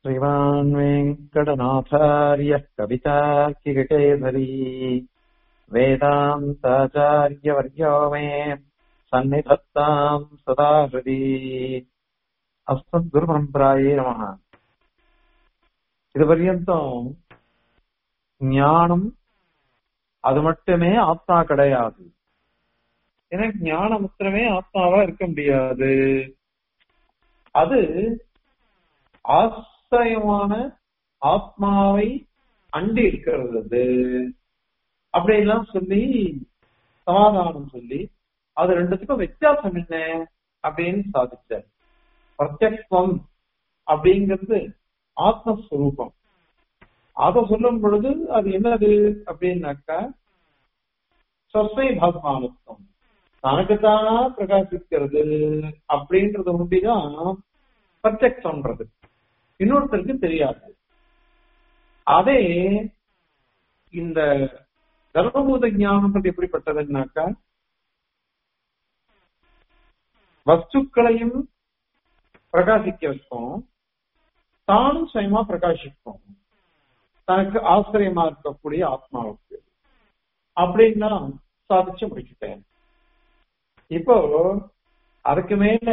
श्रीमान् वेङ्कटनाथार्यः कवितार्किककेसरी वेदान्ताचार्यवर्यो मे सन्निधत्ताम् सदा हृदि அஸ்மத்குருபரம்பராயே நம இது பர்யந்தம் ஞானம் அது மட்டுமே ஆத்மா கிடையாது ஏன்னா ஞானம் மாத்திரமே ஆத்மாவா இருக்க முடியாது அது ஆசிரியமான ஆத்மாவை அண்டி இருக்கிறது அது அப்படியெல்லாம் சொல்லி சமாதானம் சொல்லி அது ரெண்டுத்துக்கும் வித்தியாசம் என்ன அப்படின்னு சாதிச்சார் பிரத்யக்வம் அப்படிங்கிறது ஆத்மஸ்வரூபம் அத சொல்லும் பொழுது அது என்னது அப்படின்னாக்கா சொசை பாஸ்மானத்துவம் தனக்குத்தானா பிரகாசிக்கிறது அப்படின்றது ஒன்றிதான் பிரத்யக்ஷம்ன்றது இன்னொருத்தருக்கு தெரியாது அதே இந்த கர்ப்பபூத ஞானம்ன்றது எப்படிப்பட்டதுன்னாக்கா வஸ்துக்களையும் பிரகாசிக்க வைக்கும் தானும் சுயமா பிரகாசிக்கும் தனக்கு ஆசிரியமா இருக்கக்கூடிய ஆத்மாவுக்கு அப்படின்னா சாதிச்சு முடிச்சுட்டேன் இப்போ அதுக்கு மேல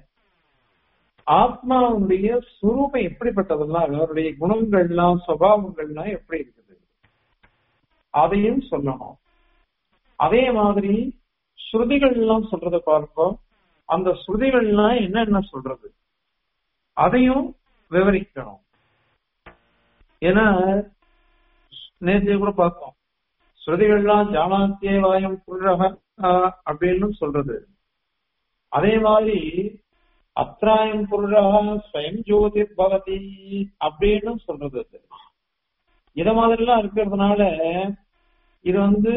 ஆத்மாவுடைய சுரூபம் எப்படிப்பட்டதெல்லாம் அவருடைய குணங்கள்லாம் சுவாவங்கள்லாம் எப்படி இருக்குது அதையும் சொல்லணும் அதே மாதிரி ஸ்ருதிகள் எல்லாம் சொல்றத பார்ப்போம் அந்த ஸ்ருதிகள்லாம் என்னென்ன சொல்றது அதையும் விவரிக்கணும் ஏன்னா நேற்று கூட பார்த்தோம் ஸ்ருதிகள்லாம் ஜானாத்திய வாயம் புருஷக அப்படின்னு சொல்றது அதே மாதிரி அத்ராயம் புருஷா ஸ்வயம் ஜோதி பவதி அப்படின்னு சொல்றது இத மாதிரிலாம் இருக்கிறதுனால இது வந்து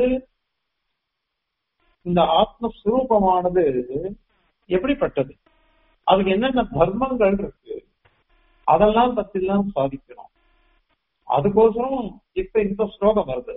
இந்த ஆத்மஸ்வரூபமானது எப்படிப்பட்டது அதுக்கு என்னென்ன தர்மங்கள் இருக்கு அதெல்லாம் பத்தி எல்லாம் சாதிக்கணும் அதுக்கோசரம் இப்ப இந்த ஸ்லோகம் வருது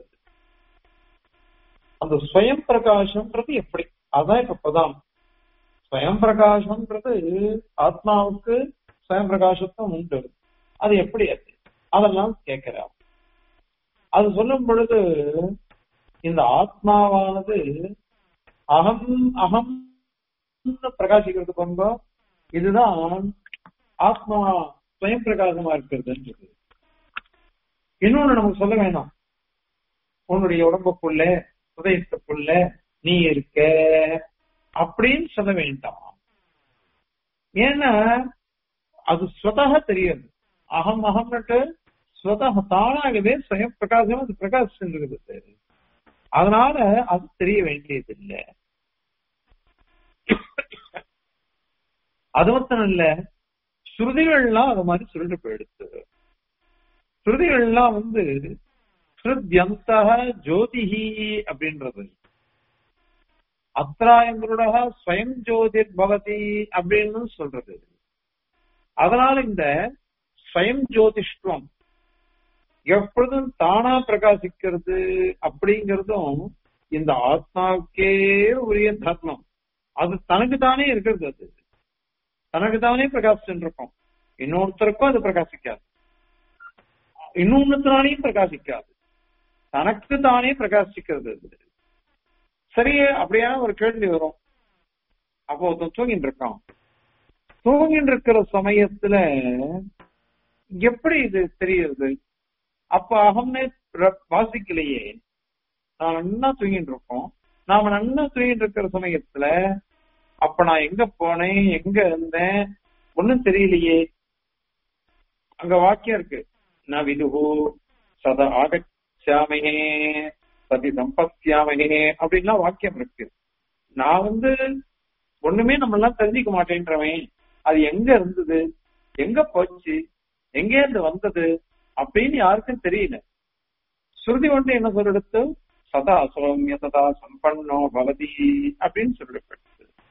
அந்த ஸ்வயம் பிரகாசம்ன்றது எப்படி அதான் இப்ப பிரதானம் ஸ்வயம் பிரகாசம்ன்றது ஆத்மாவுக்கு ஸ்வயம் பிரகாசத்துவம் உண்டு அது எப்படி அது அதெல்லாம் கேட்கிறார் அது சொல்லும் பொழுது இந்த ஆத்மாவானது அகம் அகம் பிரகாசிக்கிறது கொண்டோ இதுதான் ஆத்மா சுயம் பிரகாசமா இருக்கிறதுன்றது இன்னொன்னு நமக்கு சொல்ல வேணாம் உன்னுடைய உடம்புக்குள்ள உதயத்துக்குள்ள நீ இருக்க அப்படின்னு சொல்ல வேண்டாம் ஏன்னா அது ஸ்வதக தெரியாது அகம் அகம்னுட்டு ஸ்வதக தானாகவே சுயம் பிரகாசம் அது பிரகாசம் இருக்குது அதனால அது தெரிய வேண்டியது இல்லை அது மட்டும் இல்ல ஸ்ருதிகள்லாம் அது மாதிரி சொல்லிட்டு போயிடுத்து ஸ்ருதிகள்லாம் வந்து ஸ்ருத்யந்த ஜோதிஹி அப்படின்றது அத்ராயங்களுட ஸ்வயம் ஜோதிர் பவதி அப்படின்னு சொல்றது அதனால இந்த ஸ்வயம் ஜோதிஷ்டம் எப்பொழுதும் தானா பிரகாசிக்கிறது அப்படிங்கிறதும் இந்த ஆத்மாவுக்கே உரிய தர்மம் அது தனக்கு தானே இருக்கிறது அது தனக்கு தானே பிரகாசிச்சுட்டு இருக்கும் இன்னொருத்தருக்கும் அது பிரகாசிக்காது இன்னொன்னுத்தினாலையும் பிரகாசிக்காது தனக்கு தானே பிரகாசிக்கிறது அது சரியே அப்படியான ஒரு கேள்வி வரும் அப்போ ஒருத்தன் தூங்கிட்டு இருக்கான் தூங்கிட்டு இருக்கிற சமயத்துல எப்படி இது தெரியுது அப்ப அகம்னே வாசிக்கலையே நான் நன்னா தூங்கிட்டு இருக்கோம் நாம நன்னா தூங்கிட்டு இருக்கிற சமயத்துல அப்ப நான் எங்க போனேன் எங்க இருந்தேன் ஒன்னும் தெரியலையே அங்க வாக்கியம் இருக்கு நான் விதுகு சத ஆகச்சாமையே சதி சம்பத்தியாமையே அப்படின்லாம் வாக்கியம் இருக்கு நான் வந்து ஒண்ணுமே நம்ம எல்லாம் தெரிஞ்சுக்க மாட்டேன்றவன் அது எங்க இருந்தது எங்க போச்சு எங்க இருந்து வந்தது அப்படின்னு யாருக்கும் தெரியல ஸ்ருதி ஒன்று என்ன சொல்லிடுத்து சதா சௌமிய சதா சம்பன்னோ பவதி அப்படின்னு சொல்லப்பட்டது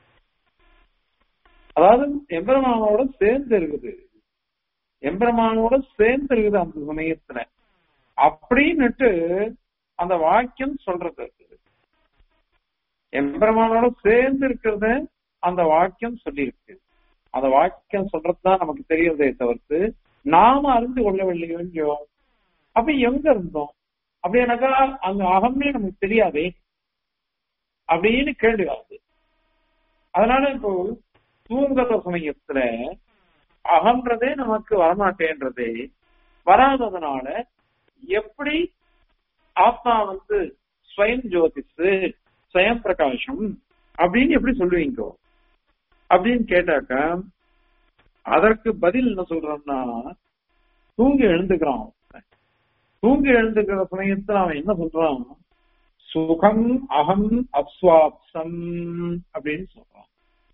அதாவது எம்பெருமானோட சேர்ந்து இருக்குது எம்பெருமானோட சேர்ந்து இருக்குது அந்த சமயத்துல அப்படின்னுட்டு அந்த வாக்கியம் சொல்றது எம்பெருமானோட சேர்ந்து இருக்கிறத அந்த வாக்கியம் சொல்லியிருக்கு அந்த வாக்கியம் சொல்றதுதான் நமக்கு தெரியறதே தவிர்த்து நாம அறிந்து கொள்ளவில்லையோ இல்லையோ அப்ப எங்க இருந்தோம் அப்படின்னாக்கா அந்த அகமே நமக்கு தெரியாதே அப்படின்னு கேள்வி ஆகுது அதனால இப்போ தூங்குற சமயத்துல அகன்றதே நமக்கு வரமாட்டேன்றதே வராததுனால எப்படி ஆத்மா வந்து ஸ்வயம் ஜோதிஷு ஸ்வயம் பிரகாசம் அப்படின்னு எப்படி சொல்லுவீங்க அப்படின்னு கேட்டாக்கா அதற்கு பதில் என்ன சொல்றோம்னா தூங்கி எழுந்துக்கிறான் தூங்கி எழுந்துக்கிற சமயத்துல அவன் என்ன சொல்றான் சுகம் அகம் அஸ்வாப்சம் அப்படின்னு சொல்றான்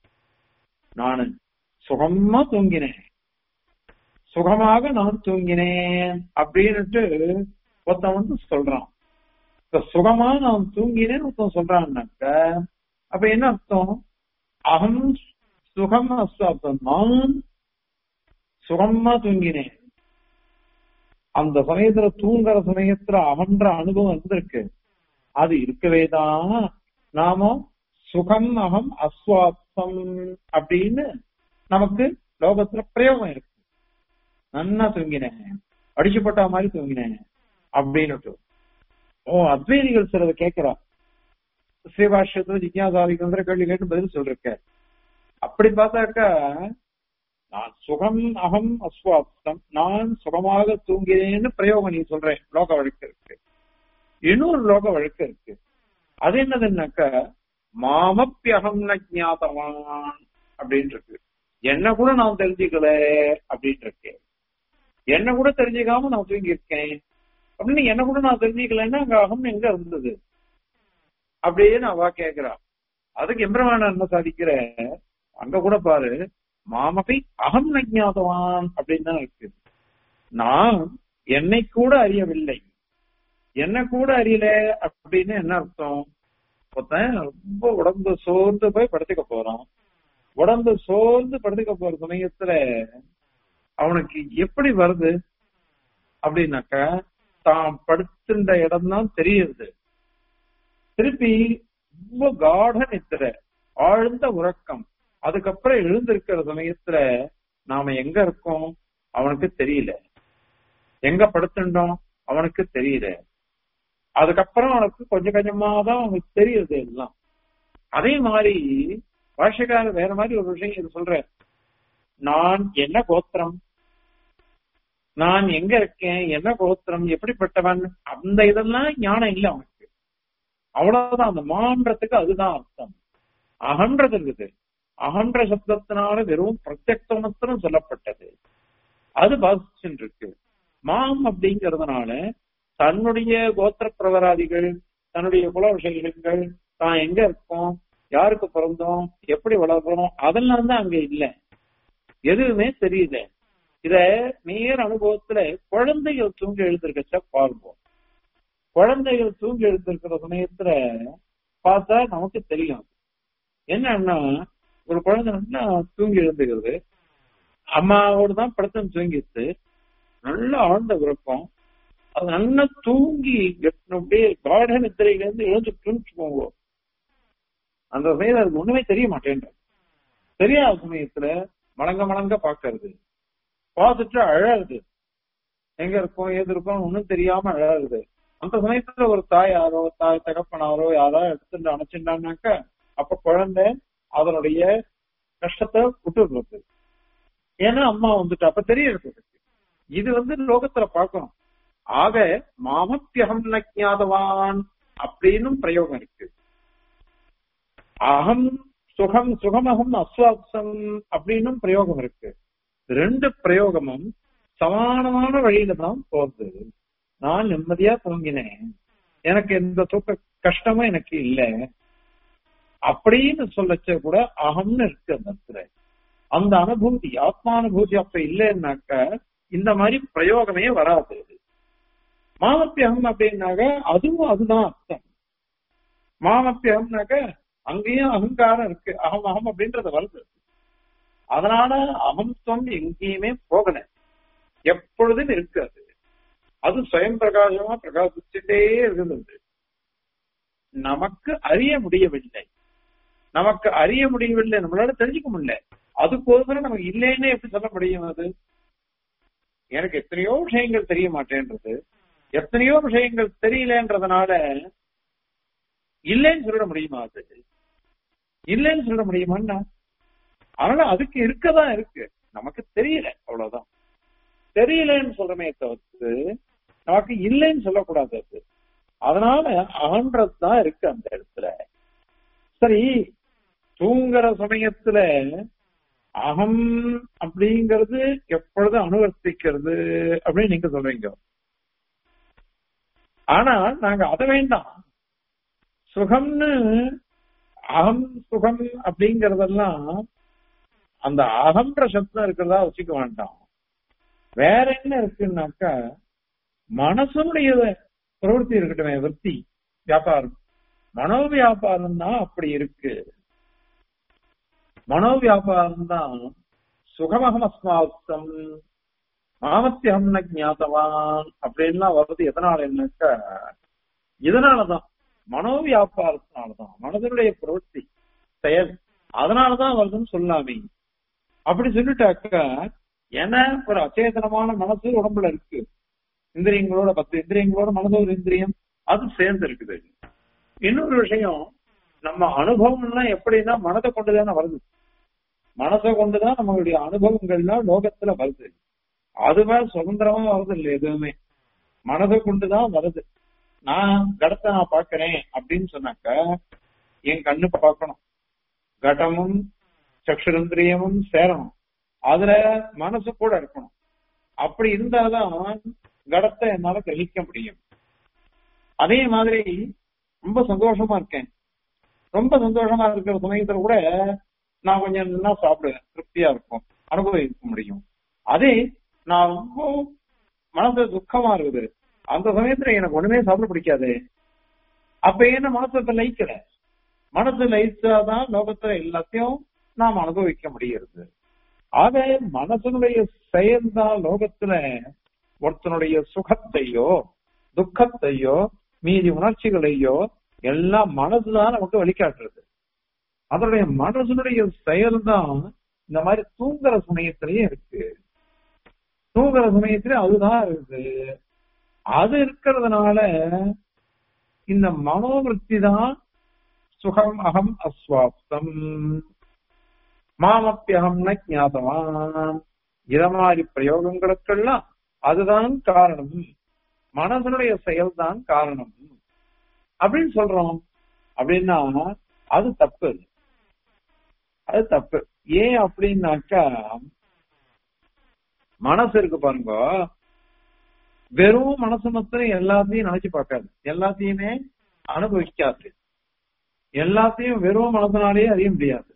நானு சுகமா தூங்கினேன் சுகமாக நான் தூங்கினேன் அப்படின்னுட்டு ஒருத்தன் வந்து சொல்றான் இப்ப சுகமா நான் தூங்கினேன்னு ஒருத்தன் சொல்றான்னாக்க அப்ப என்ன அர்த்தம் அகம் சுகம் அஸ்வாப்தம் நான் சுகமா தூங்கினேன் அந்த சமயத்துல தூங்குற சமயத்துல அகன்ற அனுபவம் இருந்திருக்கு அது இருக்கவே தான் நாம சுகம் அகம் அஸ்வாப்தம் அப்படின்னு நமக்கு லோகத்துல பிரயோகம் இருக்கு நன்னா தூங்கினேன் அடிச்சுப்பட்ட மாதிரி தூங்கினேன் அப்படின்னு ஓ அத்வைதிகள் சிலதை கேட்கிறா ஸ்ரீபாஷ்யத்துல ஜிக்யாசாதிக்கு கேள்வி கேட்டு பதில் சொல்லிருக்க அப்படி பார்த்தாக்கா நான் சுகம் அகம் அஸ்வாப்தம் நான் சுகமாக தூங்கினேன்னு பிரயோகம் நீ சொல்றேன் லோக வழக்கு இருக்கு இன்னொரு லோக வழக்கு இருக்கு அது என்னதுன்னாக்க மாமப்பியகம் ஜாதவான் அப்படின்னு இருக்கு என்ன கூட நான் தெரிஞ்சுக்கல அப்படின்னு இருக்கேன் என்ன கூட தெரிஞ்சுக்காம நான் தூங்கி இருக்கேன் அப்படின்னு என்ன கூட நான் தெரிஞ்சுக்கலன்னா அங்க அகம் எங்க இருந்தது அப்படின்னு அவ கேக்குறா அதுக்கு எம்பிரமான என்ன சாதிக்கிற அங்க கூட பாரு மாமகை அகம் நஜாதவான் அப்படின்னு தான் இருக்கு நான் என்னை கூட அறியவில்லை என்ன கூட அறியல அப்படின்னு என்ன அர்த்தம் ஒருத்தன் ரொம்ப உடம்பு சோர்ந்து போய் படுத்துக்க போறான் உடம்பு சோர்ந்து படுத்துக்க போற சமயத்துல அவனுக்கு எப்படி வருது அப்படின்னாக்கா தான் படுத்துன்ற இடம் தான் தெரியுது திருப்பி ரொம்ப காட நித்திர ஆழ்ந்த உறக்கம் அதுக்கப்புறம் எழுந்திருக்கிற சமயத்துல நாம எங்க இருக்கோம் அவனுக்கு தெரியல எங்க படுத்துட்டோம் அவனுக்கு தெரியல அதுக்கப்புறம் அவனுக்கு கொஞ்சம் கொஞ்சமா தான் அவனுக்கு தெரியுது எல்லாம் அதே மாதிரி பாஷக்காரர் வேற மாதிரி ஒரு விஷயம் இது சொல்ற நான் என்ன கோத்திரம் நான் எங்க இருக்கேன் என்ன கோத்திரம் எப்படிப்பட்டவன் அந்த இதெல்லாம் ஞானம் இல்லை அவனுக்கு அவ்வளவுதான் அந்த மான்றதுக்கு அதுதான் அர்த்தம் அகன்றது இருக்குது அகன்ற சப்தத்தினால வெறும் பிரத்யக்த மாத்திரம் சொல்லப்பட்டது அது பாதிச்சுட்டு இருக்கு மாம் அப்படிங்கறதுனால தன்னுடைய கோத்திர பிரவராதிகள் தன்னுடைய குல விஷயங்கள் தான் எங்க இருக்கோம் யாருக்கு பிறந்தோம் எப்படி வளர்றோம் அதெல்லாம் தான் அங்க இல்ல எதுவுமே தெரியல இத நேர் அனுபவத்துல குழந்தைகள் தூங்கி எழுந்திருக்கச்ச பார்ப்போம் குழந்தைகள் தூங்கி எழுந்திருக்கிற சமயத்துல பார்த்தா நமக்கு தெரியும் என்னன்னா ஒரு குழந்தை நல்லா தூங்கி எழுந்துக்கிறது அம்மாவோடு தான் படுத்து தூங்கிட்டு நல்ல ஆழ்ந்த உறக்கம் அது நல்லா தூங்கி அப்படியே காட நித்திரையில இருந்து எழுந்து துணிச்சு போவோம் அந்த சமயத்துல அதுக்கு ஒண்ணுமே தெரிய மாட்டேன்ற தெரியாத சமயத்துல மலங்க மலங்க பாக்குறது பார்த்துட்டு அழகுது எங்க இருக்கோம் ஏது இருக்கோம் ஒண்ணும் தெரியாம அழகுது அந்த சமயத்துல ஒரு தாயாரோ தாய் தகப்பனாரோ யாரோ எடுத்துட்டு அணைச்சிட்டான்னாக்க அப்ப குழந்தை அதனுடைய கஷ்டத்தை விட்டுடுறது ஏன்னா அம்மா வந்துட்டு அப்ப தெரியறது இது வந்து லோகத்துல பார்க்கணும் ஆக மாமத்தியகம் நஜாதவான் அப்படின்னு பிரயோகம் இருக்கு அகம் சுகம் சுகமகம் அஸ்வாசம் அப்படின்னும் பிரயோகம் இருக்கு ரெண்டு பிரயோகமும் சமானமான வழியில தான் போகுது நான் நிம்மதியா தூங்கினேன் எனக்கு எந்த தூக்க கஷ்டமும் எனக்கு இல்ல அப்படின்னு சொல்லச்ச கூட அகம்னு இருக்கு அந்த இடத்துல அந்த அனுபூதி ஆத்மானுபூதி அப்ப இல்லைன்னாக்க இந்த மாதிரி பிரயோகமே வராது மாமப்பியம் அப்படின்னாக்க அதுவும் அதுதான் அர்த்தம் மாமப்பியம்னாக்க அங்கேயும் அகங்காரம் இருக்கு அகம் அகம் அப்படின்றது வருது அதனால அகம்சம் எங்கேயுமே போகல எப்பொழுதும் இருக்காது அது சுயம் பிரகாசமா பிரகாசிச்சுட்டே இருக்குது நமக்கு அறிய முடியவில்லை நமக்கு அறிய முடியவில்லை நம்மளால தெரிஞ்சுக்க முடியல அதுக்கோசரம் நமக்கு இல்லைன்னு எப்படி சொல்ல முடியும் அது எனக்கு எத்தனையோ விஷயங்கள் தெரிய மாட்டேன்றது எத்தனையோ விஷயங்கள் தெரியலன்றதுனால இல்லைன்னு சொல்லிட முடியுமா அது இல்லைன்னு சொல்ல முடியுமான்னா அதனால அதுக்கு இருக்கதான் இருக்கு நமக்கு தெரியல அவ்வளவுதான் தெரியலன்னு சொல்றமே தவிர்த்து நமக்கு இல்லைன்னு சொல்லக்கூடாது அது அதனால அகன்றது தான் இருக்கு அந்த இடத்துல சரி தூங்குற சமயத்துல அகம் அப்படிங்கிறது எப்பொழுது அனுவர்த்திக்கிறது அப்படின்னு நீங்க சொல்றீங்க ஆனா நாங்க அதை வேண்டாம் சுகம்னு அகம் சுகம் அப்படிங்கறதெல்லாம் அந்த அகன்ற சப்தம் இருக்கிறதா வச்சுக்க வேண்டாம் வேற என்ன இருக்குன்னாக்கா மனசனுடைய பிரவൃத்தி இருக்கட்டுமே விற்பி வியாபாரம் மனோ வியாபாரம் தான் அப்படி இருக்கு மனோ வியாபாரம் தான் சுகமகம் அஸ்மாத்தம் மாமத்தியம் ந ஜாத்தவான் அப்படின்லாம் வருது எதனால என்னக்கா இதனாலதான் மனோ வியாபாரத்தினாலதான் மனதனுடைய பிரவൃத்தி செயல் அதனாலதான் வருதுன்னு சொல்லாமே அப்படி சொல்லிட்டாக்கா ஏன்னா ஒரு அச்சேதனமான மனசு உடம்புல இருக்கு இந்திரியங்களோட பத்து இந்திரியங்களோட மனது ஒரு இந்திரியம் அது சேர்ந்து இருக்குது இன்னொரு விஷயம் நம்ம அனுபவம்லாம் எப்படின்னா மனதை கொண்டுதானே வருது மனசை கொண்டுதான் நம்மளுடைய அனுபவங்கள்லாம் லோகத்துல வருது அதுவே சுதந்திரமா வருது இல்லை எதுவுமே மனதை கொண்டுதான் வருது நான் கடத்தை நான் பாக்குறேன் அப்படின்னு சொன்னாக்க என் கண்ணு பார்க்கணும் கடமும் சக்ஷரந்திரியமும் சேரணும் அதுல மனசு கூட இருக்கணும் அப்படி இருந்தாதான் கடத்தை என்னால கிரகிக்க முடியும் அதே மாதிரி ரொம்ப சந்தோஷமா இருக்கேன் ரொம்ப சந்தோஷமா இருக்கிற சமயத்துல கூட நான் கொஞ்சம் நல்லா சாப்பிடுவேன் திருப்தியா இருக்கும் அனுபவிக்க முடியும் அதே நான் ரொம்ப மனசு துக்கமா இருக்குது அந்த சமயத்துல எனக்கு ஒண்ணுமே சாப்பிட பிடிக்காது அப்ப என்ன மனசை லயிக்கல மனசு லயிச்சாதான் லோகத்துல எல்லாத்தையும் நாம் அனுபவிக்க முடிகிறது ஆக மனசனுடைய செயல்தான் லோகத்துல ஒருத்தனுடைய சுகத்தையோ துக்கத்தையோ மீதி உணர்ச்சிகளையோ எல்லாம் மனசுதான் நமக்கு வழிகாட்டுறது அதனுடைய மனசனுடைய செயல்தான் இந்த மாதிரி தூங்குற சமயத்திலயும் இருக்கு தூங்குற சமயத்திலே அதுதான் இருக்குது அது இருக்கிறதுனால இந்த மனோவிருத்தி தான் சுகம் அகம் அஸ்வாப்தம் மாமப்பியகம் ந ஞாபகமான் இத மாதிரி பிரயோகங்களுக்கெல்லாம் அதுதான் காரணம் மனதனுடைய செயல்தான் காரணம் அப்படின்னு சொல்றோம் அப்படின்னா அது தப்பு அது தப்பு ஏன் அப்படின்னாக்கா மனசு இருக்கு பாருங்க வெறும் மனசு மாத்திரம் எல்லாத்தையும் நினைச்சு பார்க்காது எல்லாத்தையுமே அனுபவிக்காது எல்லாத்தையும் வெறும் மனசனாலேயே அறிய முடியாது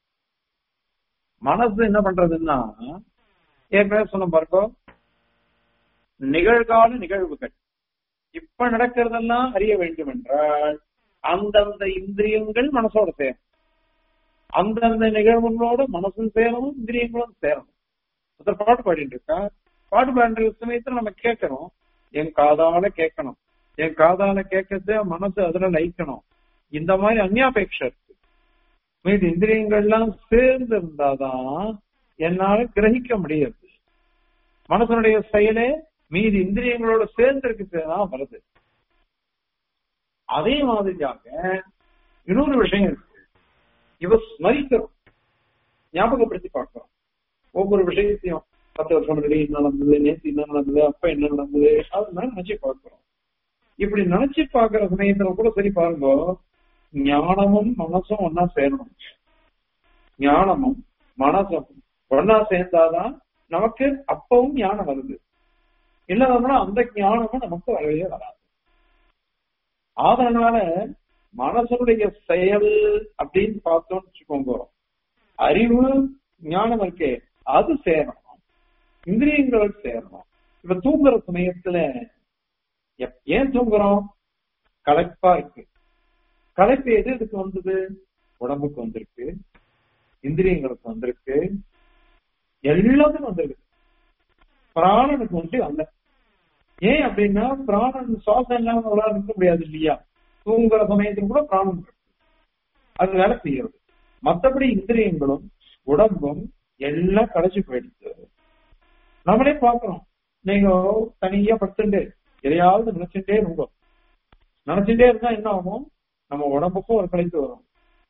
மனசு என்ன பண்றதுன்னா ஏற்கனவே சொன்ன பாருங்க நிகழ்கால நிகழ்வுகள் இப்ப நடக்கிறதெல்லாம் அறிய வேண்டும் என்றால் அந்தந்த இந்திரியங்கள் மனசோட சேரும் அந்தந்த நிகழ்வுகளோட மனசும் சேரணும் இந்திரியங்களும் சேரணும் ஒருத்தர் பாட்டு பாடிட்டு இருக்கா பாட்டு பாடுற சமயத்துல நம்ம கேட்கறோம் என் காதால கேட்கணும் என் காதால கேட்கறது மனசு அதுல லயிக்கணும் இந்த மாதிரி அந்யாபேட்ச இருக்கு மீது இந்திரியங்கள்லாம் சேர்ந்து இருந்தாதான் என்னால கிரகிக்க முடியாது மனசனுடைய செயலே மீதி இந்திரியங்களோட சேர்ந்து இருக்கிறதுதான் வருது அதே மாதிரியாக இன்னொரு விஷயம் இருக்கு இவ ஸ்மரிக்கிறோம் ஞாபகப்படுத்தி பார்க்கிறோம் ஒவ்வொரு விஷயத்தையும் பத்து வருஷம் முன்னாடி என்ன நடந்தது நேற்று என்ன நடந்தது அப்ப என்ன நடந்தது அதனால நினைச்சு பார்க்கிறோம் இப்படி நினைச்சு பார்க்கிற சமயத்துல கூட சரி பாருங்க ஞானமும் மனசும் ஒன்னா சேரணும் ஞானமும் மனசும் ஒன்னா சேர்ந்தாதான் நமக்கு அப்பவும் ஞானம் வருது இல்லாதனால அந்த ஞானமும் நமக்கு வரவே வராது அதனால மனசனுடைய செயல் அப்படின்னு பார்த்தோம்னு வச்சுக்கோங்க அறிவு ஞானம் இருக்கே அது சேரணும் இந்திரியங்கள் சேரணும் இப்ப தூங்குற சமயத்துல ஏன் தூங்குறோம் களைப்பா இருக்கு களைப்பு எது இதுக்கு வந்தது உடம்புக்கு வந்திருக்கு இந்திரியங்களுக்கு வந்திருக்கு எல்லாத்துக்கும் வந்திருக்கு பிராணனுக்கு வந்து அல்ல ஏன் அப்படின்னா பிராணன் சுவாசம் இல்லாம ஒரு இருக்க முடியாது இல்லையா தூங்குற சமயத்துல கூட பிராணம் இருக்கு அது வேலை செய்யறது மத்தபடி இந்திரியங்களும் உடம்பும் எல்லாம் கடைசி போயிடுச்சு நம்மளே பாக்குறோம் நீங்க தனியா படுத்துட்டு எதையாவது நினைச்சுட்டே இருங்க நினைச்சுட்டே இருந்தா என்ன ஆகும் நம்ம உடம்புக்கும் ஒரு கலைத்து வரும்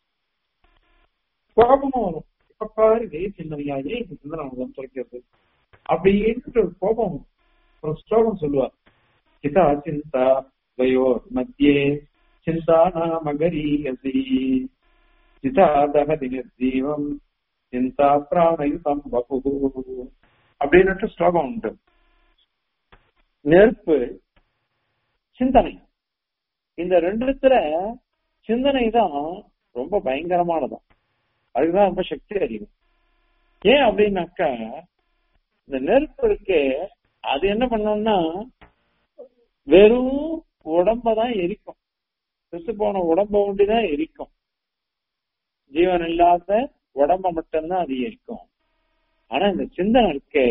கோபமும் வரும் இப்ப பாரு இதே சிந்தனையாயே இந்த சிந்தனை நமக்கு துறைக்கிறது அப்படின்ட்டு ஒரு கோபம் ஒரு ஸ்லோகம் சொல்லுவார் சிதா சிந்தா வயோர் மத்தியே சிந்தா நாமகரீயசி சிதா தகதி நிர்ஜீவம் சிந்தா பிராணயுதம் பகு அப்படின்னுட்டு ஸ்லோகம் உண்டு நெருப்பு சிந்தனை இந்த ரெண்டுத்துல சிந்தனை தான் ரொம்ப பயங்கரமானதான் அதுக்குதான் ரொம்ப சக்தி அதிகம் ஏன் அப்படின்னாக்கா இந்த நெருப்பு இருக்கு அது என்ன பண்ணோம்னா வெறும் உடம்பதான் எரிக்கும் செத்து போன உடம்ப ஒண்டிதான் எரிக்கும் ஜீவன் இல்லாத உடம்ப மட்டும்தான் அது எரிக்கும் ஆனா இந்த சிந்தனை இருக்கே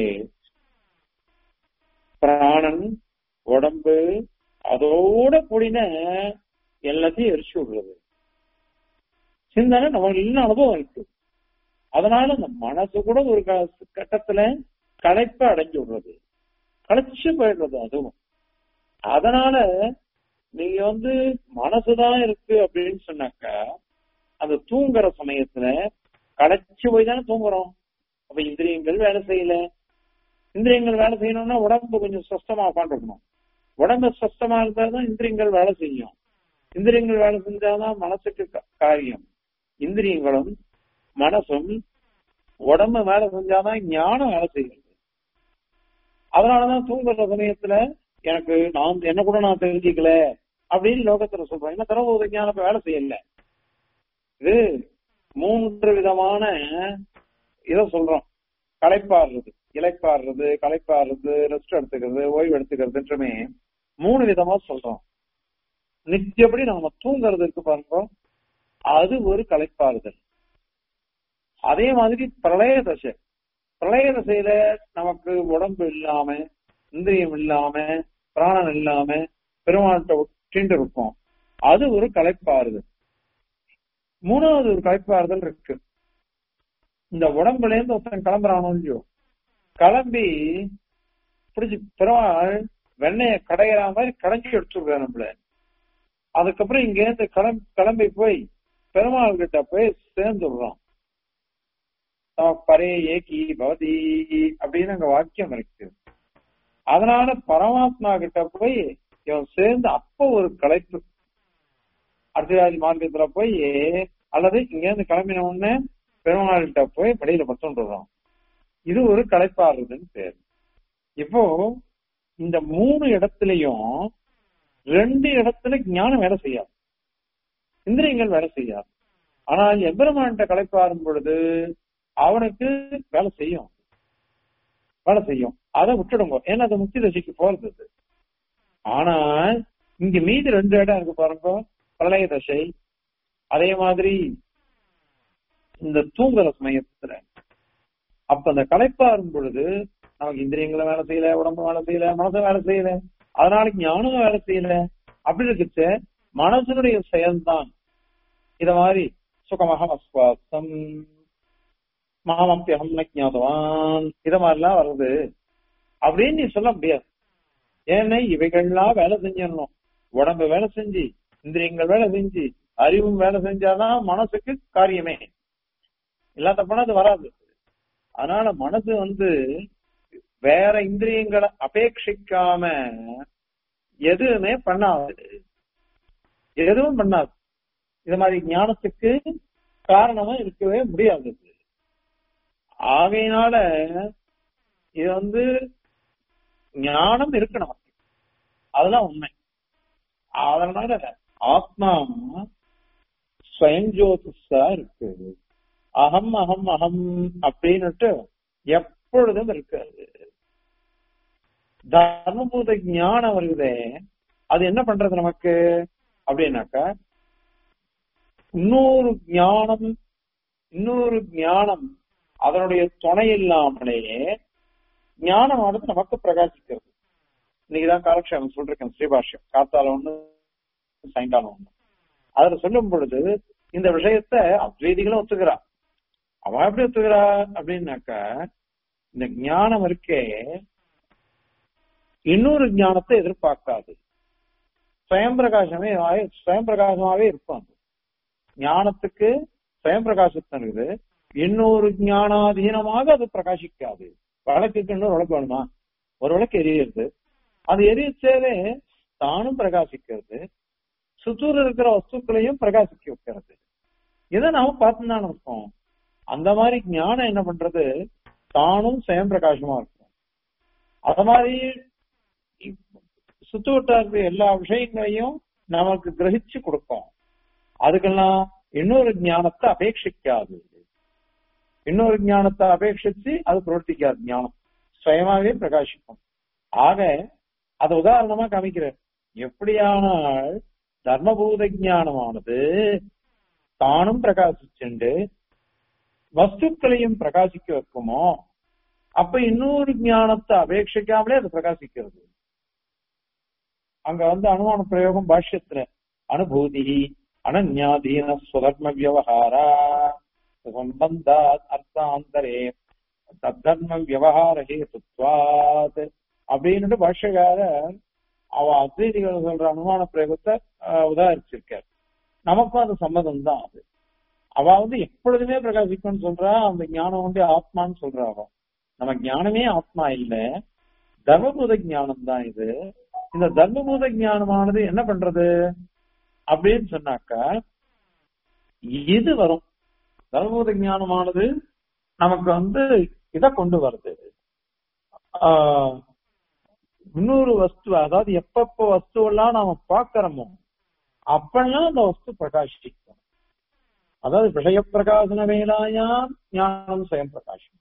பிராணன் உடம்பு அதோட கூடின எல்லாத்தையும் எரிச்சு விடுறது சிந்தனை நமக்கு இன்னும் அனுபவம் இருக்கு அதனால அந்த மனசு கூட ஒரு க- கட்டத்துல களைப்ப அடைஞ்சு விடுறது களைச்சு போயிடுறது அதுவும் அதனால நீங்க வந்து மனசுதான் இருக்கு அப்படின்னு சொன்னாக்கா அந்த தூங்குற சமயத்துல களைச்சு போய் தானே தூங்குறோம் அப்ப இந்திரியங்கள் வேலை செய்யல இந்திரியங்கள் வேலை செய்யணும்னா உடம்பு கொஞ்சம் சுஸ்தமா உட்காந்துருக்கணும் உடம்பு சுஸ்தமா இருந்தாதான் இந்திரியங்கள் வேலை செய்யும் இந்திரியங்கள் வேலை செஞ்சாதான் மனசுக்கு கா- காரியம் இந்திரியங்களும் மனசும் உடம்பு வேலை செஞ்சாதான் ஞானம் வேலை செய்யுது அதனாலதான் தூங்குற சமயத்துல எனக்கு நான் என்ன கூட நான் தெரிஞ்சுக்கல அப்படின்னு லோகத்துல சொல்றேன் என்ன தரவு ஞானம் இப்ப வேலை செய்யல இது மூன்று விதமான இதை சொல்றோம் களைப்பாடுறது இலைப்பாடுறது களைப்பாடுறது ரெஸ்ட் எடுத்துக்கிறது ஓய்வு எடுத்துக்கிறதுன்றமே மூணு விதமா சொல்றோம் நித்தியப்படி நாம தூங்குறது இருக்கு பாருங்க அது ஒரு களைப்பாறுதல் அதே மாதிரி பிரளய தசை பிரளய தசையில நமக்கு உடம்பு இல்லாம இந்திரியம் இல்லாம பிராணன் இல்லாம பெருமாள்கிட்ட ஒட்டிண்டு இருக்கும் அது ஒரு களைப்பாறுதல் மூணாவது ஒரு களைப்பாறுதல் இருக்கு இந்த உடம்புல இருந்து ஒருத்தன் கிளம்புறானோ இல்லையோ கிளம்பி பிடிச்சி பெருமாள் வெண்ணெய கடையிற மாதிரி கடைஞ்சி எடுத்துடுறாரு நம்மள அதுக்கப்புறம் இங்க இருந்து கிளம்பி கிளம்பி போய் பெருமாள் கிட்ட போய் சேர்ந்துடுறோம் பரே ஏகி பவதி அப்படின்னு அங்க வாக்கியம் இருக்கு அதனால பரமாத்மா கிட்ட போய் இவன் சேர்ந்து அப்ப ஒரு களைப்பு அர்த்தராஜ் மார்க்கத்துல போய் அல்லது இங்க இருந்து கிளம்பின உடனே பெருமாள்கிட்ட போய் படியில பத்துன்றோம் இது ஒரு களைப்பாடுறதுன்னு பேர் இப்போ இந்த மூணு இடத்துலயும் ரெண்டு இடத்துல ஞானம் வேலை செய்யாது இந்திரியங்கள் வேலை செய்யாது ஆனால் எம்பெருமான்கிட்ட களைப்பாறும் பொழுது அவனுக்கு வேலை செய்யும் வேலை செய்யும் அதை விட்டுடுங்க ஏன்னா அது முக்தி தசைக்கு போறது அது. ஆனால் இங்க மீதி ரெண்டு இடம் இருக்கு பாருங்க பிரளய தசை அதே மாதிரி இந்த தூங்குற சமயத்துல அப்ப அந்த களைப்பாறும் பொழுது நமக்கு இந்திரியங்களும் வேலை செய்யல உடம்பு வேலை செய்யல மனசும் வேலை செய்யல அதனால ஞானம் வேலை செய்யல அப்படி இருக்குச்சு மனசனுடைய செயல்தான் இத மாதிரி சுகமாக அஸ்வாசம் மாமப்பியகம் ஞாபகவான் இத மாதிரிலாம் வருது அப்படின்னு நீ சொல்ல முடியாது ஏன்னா இவைகள்லாம் வேலை செஞ்சிடணும் உடம்பு வேலை செஞ்சு இந்திரியங்கள் வேலை செஞ்சு அறிவும் வேலை செஞ்சாதான் மனசுக்கு காரியமே இல்லாத போனா அது வராது அதனால மனசு வந்து வேற இந்திரியங்களை அபேட்சிக்காம எதுவுமே பண்ணாது எதுவும் பண்ணாது இது மாதிரி ஞானத்துக்கு காரணமா இருக்கவே முடியாது ஆகையினால இது வந்து ஞானம் இருக்கு நமக்கு அதுதான் உண்மை அதனால ஆத்மா ஸ்வயஞ்சோதிஷா இருக்கு அகம் அகம் அகம் அப்படின்னுட்டு எப்பொழுதும் இருக்காது தர்மபூத ஞானம் வருதே அது என்ன பண்றது நமக்கு அப்படின்னாக்கா இன்னொரு ஞானம் இன்னொரு ஞானம் அதனுடைய துணை இல்லாமலேயே ஞானமானது நமக்கு பிரகாசிக்கிறது இன்னைக்குதான் காலக்ஷேமம் சொல்றேன் ஸ்ரீபாஷ்யம் காத்தால ஒண்ணு சாயங்காலம் ஒண்ணு அதுல சொல்லும் பொழுது இந்த விஷயத்த அத்வைதிகளும் ஒத்துக்கிறா அவன் எப்படி ஒத்துக்கிறா அப்படின்னாக்கா இந்த ஞானம் இருக்கே இன்னொரு ஞானத்தை எதிர்பார்க்காது சுயம் பிரகாசமே சுயம் பிரகாசமாவே இருக்கும் அது ஞானத்துக்கு சுயம் பிரகாசத்தம் இருக்குது இன்னொரு ஞானாதீனமாக அது பிரகாசிக்காது வழக்குக்கு இன்னொரு வழக்கு வேணுமா ஒரு விளக்கு எரியுது அது எரியச்சேவே தானும் பிரகாசிக்கிறது சுத்தூர் இருக்கிற வஸ்துக்களையும் பிரகாசிக்க வைக்கிறது இதை நாம பார்த்து தான் இருக்கோம் அந்த மாதிரி ஞானம் என்ன பண்றது தானும் சுயம் பிரகாசமா இருக்கும் அத மாதிரி சுத்து வட்டார எல்லா விஷயங்களையும் நமக்கு கிரகிச்சு கொடுக்கும் அதுக்கெல்லாம் இன்னொரு ஞானத்தை அபேட்சிக்காது இன்னொரு ஞானத்தை அபேட்சிச்சு அது பிரவர்த்திக்காது ஞானம் சுயமாவே பிரகாசிக்கும் ஆக அதை உதாரணமா காமிக்கிறேன் எப்படியானால் தர்மபூத ஞானமானது தானும் பிரகாசிச்சுண்டு வஸ்துக்களையும் பிரகாசிக்க வைக்குமோ அப்ப இன்னொரு ஞானத்தை அபேட்சிக்காமலே அது பிரகாசிக்கிறது அங்க வந்து அனுமான பிரயோகம் பாஷ்யத்துல அனுபூதி அனன்யாதீன சுதர்ம வியவஹாரா சம்பந்தா அர்த்தாந்தரே தத்தர்ம வியவஹார ஹேதுத்வாத் அப்படின்னு பாஷ்யக்காரர் அவ அத்வைதிகள் சொல்ற அனுமான பிரயோகத்தை உதாரிச்சிருக்கார் நமக்கும் அது சம்மதம் தான் அது அவ வந்து எப்பொழுதுமே பிரகாசிக்கும்னு சொல்றா அந்த ஞானம் வந்து ஆத்மான்னு சொல்றா அவ நம்ம ஞானமே ஆத்மா இல்ல தர்மபூத ஞானம் தான் இது இந்த தர்மபூத ஞானமானது என்ன பண்றது அப்படின்னு சொன்னாக்கா இது வரும் தர்மபூத ஞானமானது நமக்கு வந்து இத கொண்டு வருது இன்னொரு வஸ்து அதாவது எப்பப்போ வஸ்துவெல்லாம் நாம பாக்கிறோமோ அப்பெல்லாம் அந்த வஸ்து பிரகாசிக்கும் அதாவது விஷய பிரகாசன வேலாயாம் ஞானம் சுயம் பிரகாசம்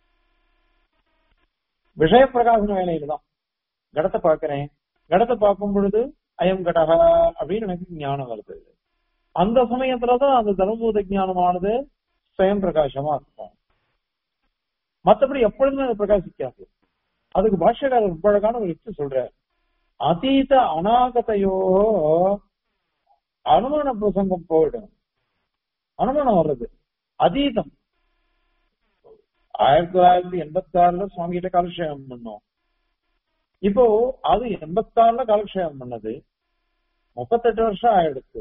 விஷய பிரகாசன வேலையில தான் கடத்தை பாக்குறேன் கடத்தை பார்க்கும் பொழுது அயம் கடகா அப்படின்னு எனக்கு ஞானம் வருது அந்த சமயத்துலதான் அந்த தர்மபூத ஞானமானது சுயம் பிரகாசமா இருக்கும் மற்றபடி எப்பொழுதுமே அது பிரகாசிக்காது அதுக்கு பாஷ்யக்காரர் ரொம்ப அழகான ஒரு யுக்தி சொல்றார் அதீத அநாகதையோ அனுமான பிரசங்கம் போயிடும் அனுமானம் வர்றது அதீதம் ஆயிரத்தி தொள்ளாயிரத்தி எண்பத்தி ஆறுல சுவாமி கிட்ட காலக்ஷேபம் பண்ணோம் இப்போ அது எண்பத்தி ஆறுல காலக்ஷேபம் பண்ணது முப்பத்தெட்டு வருஷம் ஆயிடுச்சு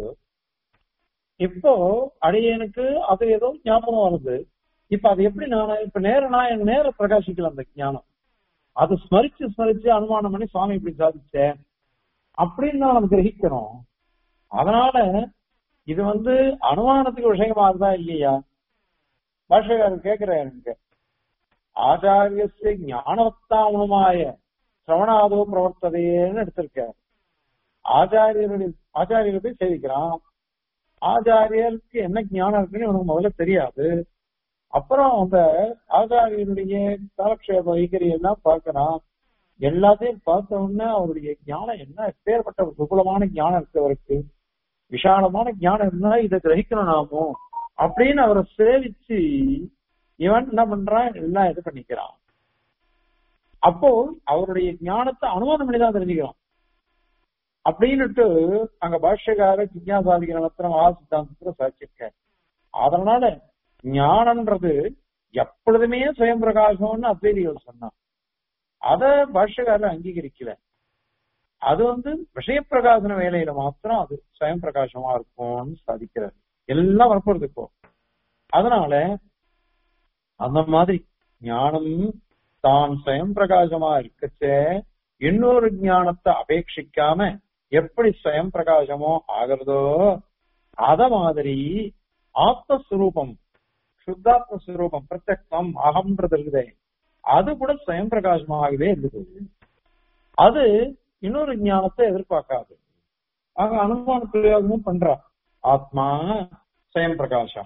இப்போ அடியனுக்கு அது ஏதோ ஞாபகம் வருது இப்ப அது எப்படி நான் இப்ப நேர நான் என் நேர பிரகாசிக்கல அந்த ஞானம் அது ஸ்மரிச்சு ஸ்மரிச்சு அனுமானம் பண்ணி சுவாமி இப்படி சாதிச்சேன் அப்படின்னு நான் நம்ம கிரகிக்கிறோம் அதனால இது வந்து அனுமானத்துக்கு விஷயமா இருந்தா இல்லையா பாஷகாரர் கேட்கிறாரு எனக்கு ஆச்சாரியஸ்ய ஞானவத்தாமனமாய சிரவணாதோ பிரவர்த்ததையேன்னு எடுத்திருக்கார் ஆச்சாரியருடைய ஆச்சாரியரை போய் சேவிக்கிறான் ஆச்சாரியருக்கு என்ன ஞானம் இருக்குன்னு இவனுக்கு முதல்ல தெரியாது அப்புறம் அந்த ஆச்சாரியருடைய காலக்ஷேப வைகரி எல்லாம் பார்க்கறான் எல்லாத்தையும் பார்த்த உடனே அவருடைய ஞானம் என்ன எப்பேற்பட்ட ஒரு சுகுலமான ஞானம் இருக்கு அவருக்கு விஷாலமான ஞானம் இருந்தா இதை கிரகிக்கணும் நாமோ அப்படின்னு அவரை சேவிச்சு இவன் என்ன பண்றான் எல்லாம் இது பண்ணிக்கிறான் அப்போ அவருடைய ஞானத்தை அனுமானம் பண்ணிதான் தெரிஞ்சுக்கிறான் அப்படின்னுட்டு அங்க பாஷ்யக்கார ஜிக்யாசாதிகிற மத்திரம் ஆ சித்தாந்தத்துல சாட்சியிருக்க அதனால ஞானன்றது எப்பொழுதுமே சுயம் பிரகாசம்னு அத்வைதிகள் சொன்னான் அத பாஷ்யக்காரர் அங்கீகரிக்கல அது வந்து விஷய பிரகாசன வேலையில மாத்திரம் அது சுயம் பிரகாசமா இருக்கும்னு சாதிக்கிறார் எல்லாம் வரப்போறது இப்போ அதனால அந்த மாதிரி ஞானம் தான் சுயம் பிரகாசமா இருக்கச்சே இன்னொரு ஞானத்தை அபேட்சிக்காம எப்படி சுயம் பிரகாசமோ ஆகிறதோ அத மாதிரி ஆத்மஸ்வரூபம் சுத்தாத்மஸ்வரூபம் பிரத்யக்தம் அகம்ன்றது இருக்குதே அது கூட சுயம் பிரகாசமாகவே இருக்குது அது இன்னொரு ஞானத்தை எதிர்பார்க்காது ஆக அனுமான பிரயோகமும் பண்றா ஆத்மா சுயம் பிரகாஷ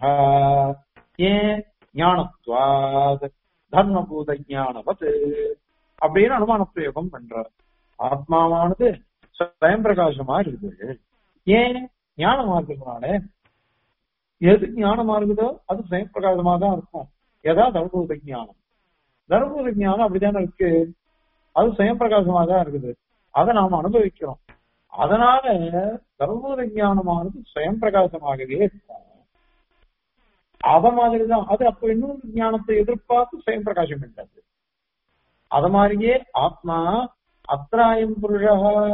ஏன் ஞானத்வாத் தர்மபூத ஞானவத் அப்படின்னு அனுமான பிரயோகம் பண்றார் ஆத்மாவானது சுயம் பிரகாசமா இருக்குது ஏன் ஞானமா இருக்கிறதுனால எது ஞானமா இருக்குதோ அது சுயம் பிரகாசமா தான் இருக்கும் எதா தர்மபூத ஞானம் தர்மபூத ஞானம் அப்படித்தானே இருக்கு அது சுயம் பிரகாசமா தான் இருக்குது அதை நாம அனுபவிக்கிறோம் அதனால தர்மபூத ஞானமானது சுயம் பிரகாசமாகவே இருக்கும் அத மாதிரிதான் அது அப்ப இன்னொரு ஞானத்தை எதிர்பார்த்து சுயம் பிரகாசம் பண்றது அத மாதிரியே ஆத்மா அத்திராயம் புருஷா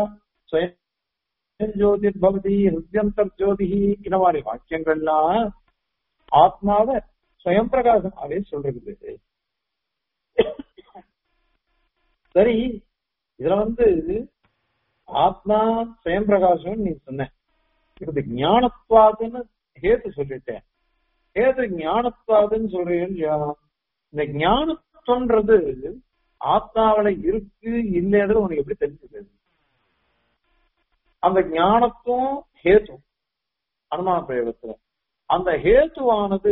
ஜோதிர் பவதி ஹிருத்யந்தர் ஜோதி இந்த மாதிரி வாக்கியங்கள்லாம் ஆத்மாவை சுயம் பிரகாசமாவே சொல்றது சரி இதுல வந்து ஆத்மா சுயம் பிரகாசம் நீ சொன்ன இது ஞானத்வாதுன்னு ஹேத்து சொல்லிட்டேன் ஹேது ஞானத்வாதுன்னு சொல்றேன் இல்லையா இந்த ஞானத்துவன்றது ஆத்மாவில இருக்கு இல்லைன்றது உனக்கு எப்படி தெரிஞ்சது அந்த ஞானத்துவம் ஹேத்து அனுமான பிரயோகத்துல அந்த ஹேத்துவானது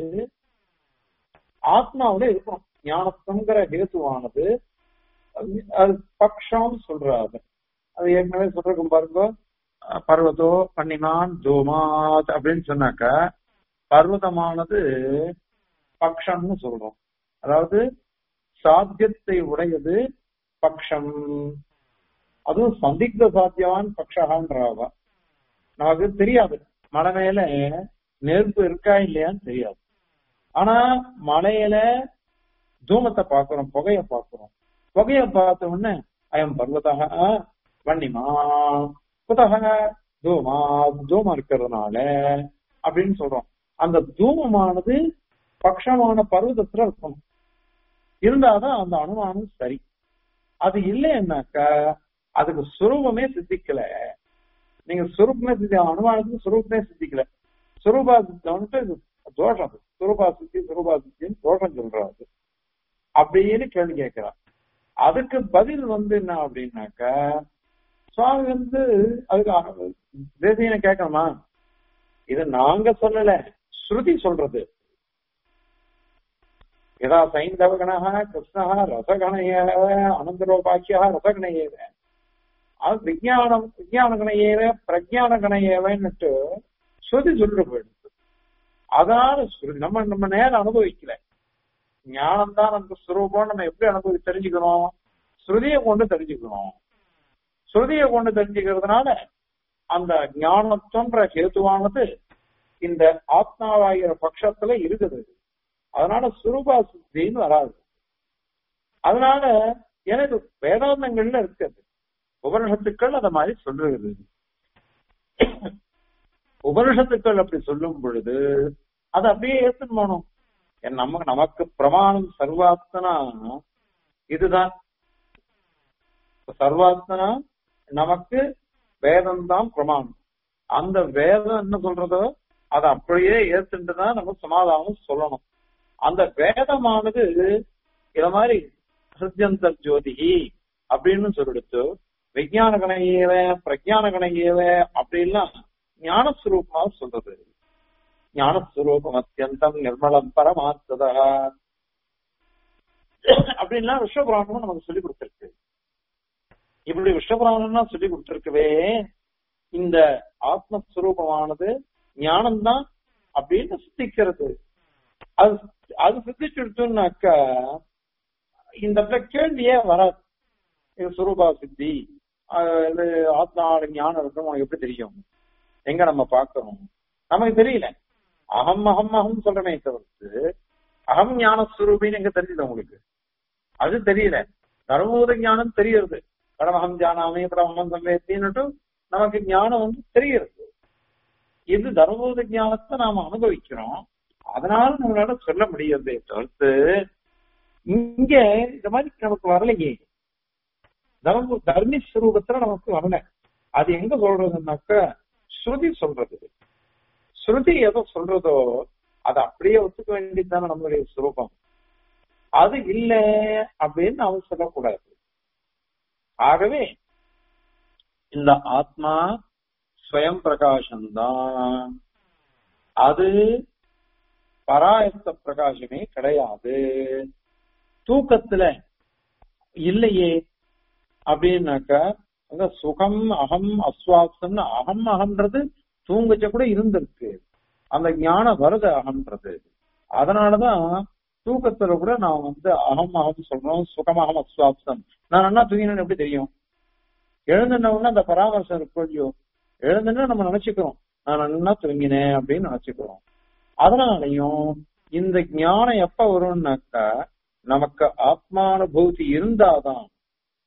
ஆத்மாவில இருக்கும் ஞானத்துவங்கிற ஹேத்துவானது அது பக்ஷம் சொல்றாரு அது ஏற்கனவே சொல்றதுக்கு பாருங்க பர்வதோ பன்னிமான் தூமாத் அப்படின்னு சொன்னாக்க பர்வதமானது பக்ஷம்னு சொல்றோம் அதாவது சாத்தியத்தை உடையது பக்ஷம் அதுவும் சந்திக்த சாத்தியவான் பக்ஷகான்றாவா நமக்கு தெரியாது மலை மேல நெருப்பு இருக்கா இல்லையான்னு தெரியாது ஆனா மலையில தூமத்தை பாக்குறோம் புகைய பாக்குறோம் புகைய பார்த்த உடனே அயம் பர்வதா வன்னிமா புதக தூமா தூமம் இருக்கிறதுனால அப்படின்னு சொல்றோம் அந்த தூமமானது பட்சமான பர்வதத்துல இருக்கணும் இருந்தாதான் அந்த அனுமானம் சரி அது இல்லைன்னாக்கா அதுக்கு சுரூபமே சித்திக்கல நீங்க சுரூபமே சித்தி அனுமானத்துக்கு சுரூபமே சித்திக்கல சுரூபா சித்தம்ட்டு தோஷம் அது சுரூபா சித்தி சுரூபா சித்தின்னு தோஷம் சொல்றாரு அப்படின்னு கேள்வி கேட்கிறார் அதுக்கு பதில் வந்து என்ன அப்படின்னாக்கா சுவாமி வந்து அதுக்கு தேசியனை கேட்கணுமா இது நாங்க சொல்லல ஸ்ருதி சொல்றது யதா சைந்தவகணா கிருஷ்ணா ரசகணையேவ அனந்தரோபாக்கியா ரசகணையேவ அது விஜயானம் விஜயான கணையேவ பிரஜான கணையேவன்னுட்டு ஸ்ருதி சொல்லிட்டு போயிடுது அதனால ஸ்ருதி நம்ம நம்ம நேரம் அனுபவிக்கல ஞானம் தான் நமக்கு சுரூபம் நம்ம எப்படி அனுபவி தெரிஞ்சுக்கணும் ஸ்ருதியை கொண்டு தெரிஞ்சுக்கணும் ஸ்ருதியை கொண்டு தெரிஞ்சுக்கிறதுனால அந்த ஞானத்தோன்ற கேதுவானது இந்த ஆத்மாவாகிற பட்சத்துல இருக்குது அதனால சுரூபா சித்தின்னு வராது அதனால எனக்கு வேதாந்தங்கள்ல இருக்குது உபனிஷத்துக்கள் அத மாதிரி சொல்லுகிறது உபனிஷத்துக்கள் அப்படி சொல்லும் பொழுது அது அப்படியே ஏத்துன்னு போனோம் நமக்கு நமக்கு பிரமாணம் சர்வாத்மனா இதுதான் சர்வாத்மனா நமக்கு வேதம் தான் பிரமாணம் அந்த வேதம் என்ன சொல்றதோ அதை அப்படியே ஏத்துட்டு தான் நம்ம சமாதானம் சொல்லணும் அந்த வேதமானது இத மாதிரி ஹிருத்யந்தர் ஜோதிகி அப்படின்னு சொல்லிடுத்து விஜயான கணையேவ பிரஜான கணையேவ அப்படின்லாம் ஞானஸ்வரூபமா சொல்றது ஞானஸ்வரூபம் அத்தியந்தம் நிர்மலம் பரமாத்ததா அப்படின்லாம் விஸ்வபுராணம் நமக்கு சொல்லி கொடுத்திருக்கு இப்படி விஸ்வபுராணம்னா சொல்லி கொடுத்திருக்கவே இந்த ஆத்மஸ்வரூபமானது ஞானம்தான் அப்படின்னு சித்திக்கிறது அது அது சித்திச்சுடுச்சுன்னாக்கா இந்த கேள்வியே வராது இது சுரூபா சித்தி இது ஆத்மாவோட ஞானம் இருக்கும் உனக்கு எப்படி தெரியும் எங்க நம்ம பாக்குறோம் நமக்கு தெரியல அகம் அகம் அகம் சொல்றமே தவிர்த்து அகம் ஞான சுரூபின்னு எங்க தெரியுது உங்களுக்கு அது தெரியல தர்மபூத ஞானம் தெரியறது பரமஹம் ஜானாமி பரமஹம் சம்வேத்தின்னுட்டு நமக்கு ஞானம் வந்து தெரிகிறது இது தர்மபூத ஞானத்தை நாம அனுபவிக்கிறோம் அதனால நம்மளால சொல்ல முடியறதே தவிர்த்து இங்க இந்த மாதிரி நமக்கு வரலையே தர்ம தர்மி ஸ்வரூபத்துல நமக்கு வரல அது எங்க சொல்றதுன்னாக்க ஸ்ருதி சொல்றது ஸ்ருதி எதோ சொல்றதோ அதை அப்படியே ஒத்துக்க வேண்டியதுதானே நம்மளுடைய சுரூபம் அது இல்ல அப்படின்னு அவன் சொல்லக்கூடாது ஆகவே இந்த ஆத்மா ஸ்வயம் பிரகாசம்தான் அது பராயத்த பிரகாசமே கிடையாது தூக்கத்துல இல்லையே அப்படின்னாக்கா அங்க சுகம் அகம் அஸ்வாசம்னு அகம் அகம்ன்றது தூங்கச்ச கூட இருந்திருக்கு அந்த ஞானம் வருது அகம்ன்றது அதனாலதான் தூக்கத்துல கூட நான் வந்து அகம் அகம் சொல்றோம் சுகமகம் அஸ்வாசம் நான் என்ன தூங்கினேன்னு எப்படி தெரியும் எழுந்துன உடனே அந்த பராமர்சம் இருக்கும் இல்லையோ எழுந்துன்னா நம்ம நினைச்சுக்கிறோம் நான் நல்லா தூங்கினேன் அப்படின்னு நினைச்சுக்கிறோம் அதனாலையும் இந்த ஞானம் எப்ப வரும்னாக்கா நமக்கு ஆத்மானுபூதி இருந்தாதான்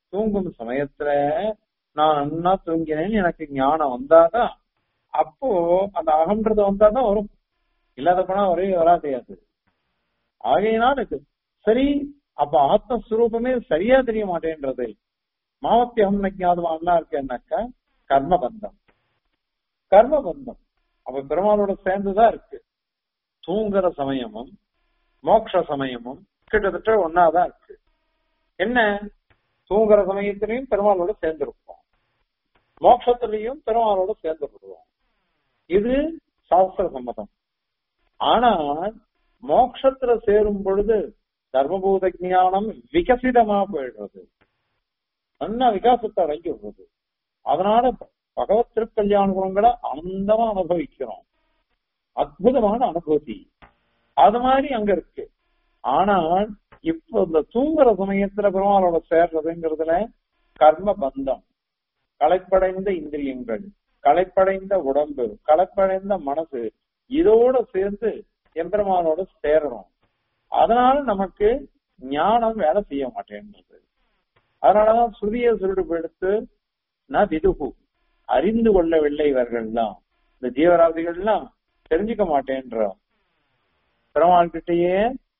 தூங்கும் சமயத்துல நான் நன்னா தூங்கினேன்னு எனக்கு ஞானம் வந்தாதான் அப்போ அந்த அகம்ன்றது வந்தாதான் வரும் இல்லாத போனா வரவே வராதே அது ஆகையினால் இருக்கு சரி அப்ப ஆத்மஸ்வரூபமே சரியா தெரிய மாட்டேன்றது மாவத்தியம் ஞாபகம் இருக்கேன்னாக்கா கர்மபந்தம் கர்மபந்தம் அப்ப பெருமாளோட சேர்ந்துதான் இருக்கு தூங்குற சமயமும் மோட்ச சமயமும் கிட்டத்தட்ட ஒன்னாதான் இருக்கு என்ன தூங்குற சமயத்திலையும் பெருமாளோட சேர்ந்திருப்போம் மோட்சத்திலையும் பெருமாளோட சேர்ந்துருவோம் இது சாஸ்திர சம்மதம் ஆனால் மோட்சத்துல சேரும் பொழுது தர்மபூத ஞானம் விகசிதமா போயிடுறது நல்லா விகாசத்தை அடங்கி விடுறது அதனால பகவத் திருக்கல்யாண குணங்களை ஆனந்தமா அனுபவிக்கிறோம் அற்புதமான அனுபூதி அது மாதிரி அங்க இருக்கு ஆனால் இப்ப இந்த தூங்குற சமயத்துல பெருமாளோட சேர்றதுங்கிறதுல கர்ம பந்தம் களைப்படைந்த இந்திரியங்கள் களைப்படைந்த உடம்பு களைப்படைந்த மனசு இதோட சேர்ந்து எம்பெருமானோட சேரணும் அதனால நமக்கு ஞானம் வேலை செய்ய மாட்டேன்றது அதனாலதான் சுதிய சுருடு எடுத்து நான் விதுகு அறிந்து கொள்ளவில்லை இவர்கள்லாம் இந்த ஜீவராசிகள்லாம் தெரிஞ்சுக்க மாட்டேன்றோம் பெருமாள் கிட்டயே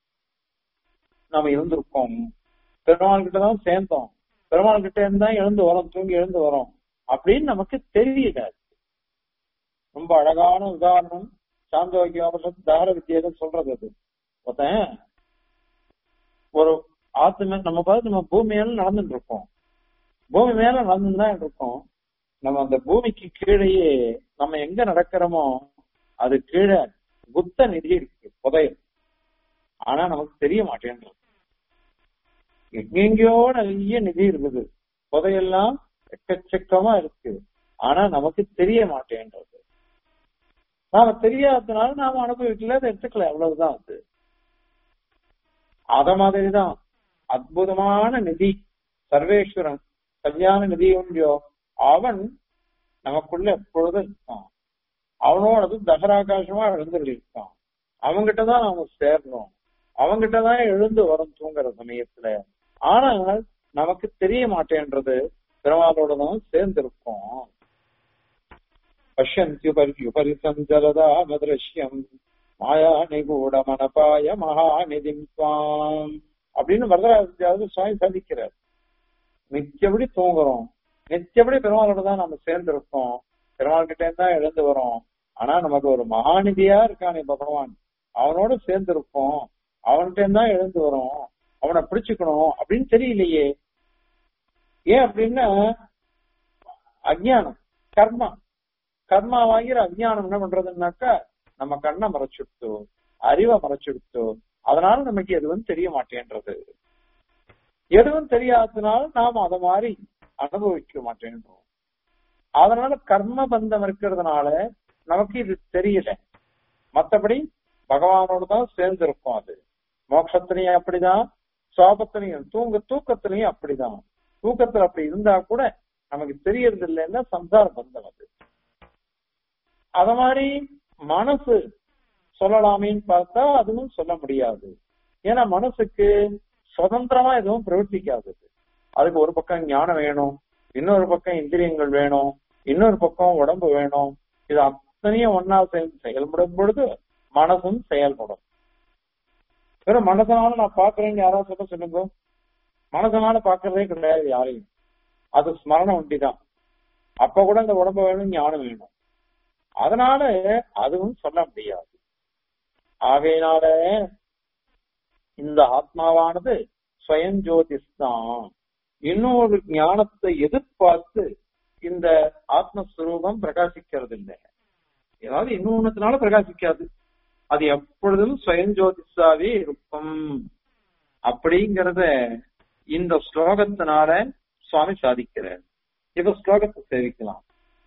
நாம இருந்திருக்கோம் பெருமாள் கிட்ட தான் சேர்ந்தோம் பெருமாள் கிட்ட இருந்தா எழுந்து வரோம் தூங்கி எழுந்து வரோம் அப்படின்னு நமக்கு தெரியல ரொம்ப அழகான உதாரணம் சாந்தோக்கியோபனிஷத் தார வித்தியகம் சொல்றது அது ஒருத்தன் ஒரு ஆத்து மேல நம்ம பார்த்து நம்ம பூமி மேல நடந்துட்டு இருக்கோம் பூமி மேல நடந்து தான் இருக்கோம் நம்ம அந்த பூமிக்கு கீழேயே நம்ம எங்க நடக்கிறோமோ அது கீழே புத்த நிதி இருக்கு புதையல் ஆனா நமக்கு தெரிய மாட்டேன்றது எங்கெங்கயோ நிறைய நிதி இருக்குது புதையெல்லாம் எக்கச்சக்கமா இருக்கு ஆனா நமக்கு தெரிய மாட்டேன்றது நாம தெரியாததுனால நாம அனுபவிக்கல அதை எடுத்துக்கல அவ்வளவுதான் அது அத மாதிரிதான் அற்புதமான நிதி சர்வேஸ்வரன் கல்யாண நிதி ஒன்றியோ அவன் நமக்குள்ள எப்பொழுதும் இருக்கான் அவனோடது தகராகாசமா எழுந்துட்டு இருக்கான் அவங்கிட்டதான் நாம சேர்றோம் அவங்கிட்டதான் எழுந்து வரும் தூங்குற சமயத்துல ஆனால் நமக்கு தெரிய மாட்டேன்றது பெருமாளோட தான் சேர்ந்திருக்கோம் பஷ்யந்தியுபரி சஞ்சலதாமதிருஷ்யம் மாயா நிகூட மனபாய மகாநிதிம் சுவாம் அப்படின்னு வரதராஜாவது சுவாமி சாதிக்கிறார் நித்தியபடி தூங்குறோம் நித்தியபடி பெருமாளோட தான் நம்ம சேர்ந்திருக்கோம் பெருமாள் கிட்ட இருந்தா எழுந்து வரோம் ஆனா நமக்கு ஒரு மகாநிதியா இருக்கானே பகவான் அவனோட சேர்ந்திருக்கோம் அவன்கிட்ட இருந்தா எழுந்து வரோம் அவனை பிடிச்சுக்கணும் அப்படின்னு தெரியலையே ஏன் அப்படின்னா அஜ்ஞானம் கர்மா கர்மா வாங்கிற அஜ்ஞானம் என்ன பண்றதுன்னாக்கா நம்ம கண்ணை மறைச்சுடுத்து அறிவை மறைச்சுடுத்து அதனால நமக்கு எதுவும் தெரிய மாட்டேன்றது எதுவும் தெரியாததுனால நாம அத மாதிரி அனுபவிக்க மாட்டேன்றோம் அதனால கர்ம பந்தம் இருக்கிறதுனால நமக்கு இது தெரியல மத்தபடி பகவானோட தான் சேர்ந்து இருக்கும் அது மோட்சத்திலையும் அப்படிதான் சுவாபத்திலையும் தூங்க தூக்கத்திலையும் அப்படிதான் தூக்கத்துல அப்படி இருந்தா கூட நமக்கு தெரியறது இல்லைன்னா சம்சார பந்தம் அது அத மாதிரி மனசு சொல்லலாமேன்னு பார்த்தா அதுவும் சொல்ல முடியாது ஏன்னா மனசுக்கு சுதந்திரமா எதுவும் பிரவர்த்திக்காது அதுக்கு ஒரு பக்கம் ஞானம் வேணும் இன்னொரு பக்கம் இந்திரியங்கள் வேணும் இன்னொரு பக்கம் உடம்பு வேணும் இது அத்தனையும் ஒன்னா சேர்ந்து செயல்படும் பொழுது மனசும் செயல்படும் வெறும் மனசனால நான் பாக்குறேன்னு யாராவது சொல்ல சொல்லுங்க மனசனால பாக்குறதே கிடையாது யாரையும் அது ஸ்மரணம் ஒண்டிதான் அப்ப கூட இந்த உடம்பு வேணும் ஞானம் வேணும் அதனால அதுவும் சொல்ல முடியாது ஆகையினால இந்த ஆத்மாவானது ஸ்வயஞ்சோதிஷ் தான் இன்னொரு ஞானத்தை எதிர்பார்த்து இந்த ஆத்மஸ்வரூபம் பிரகாசிக்கிறது இல்லை ஏதாவது இன்னொன்னத்தினால பிரகாசிக்காது அது எப்பொழுதும் ஸ்வயஞ்சோதிஷாவே இருக்கும் அப்படிங்கறத இந்த ஸ்லோகத்தினால சுவாமி சாதிக்கிறார் இப்ப ஸ்லோகத்தை சேவிக்கலாம்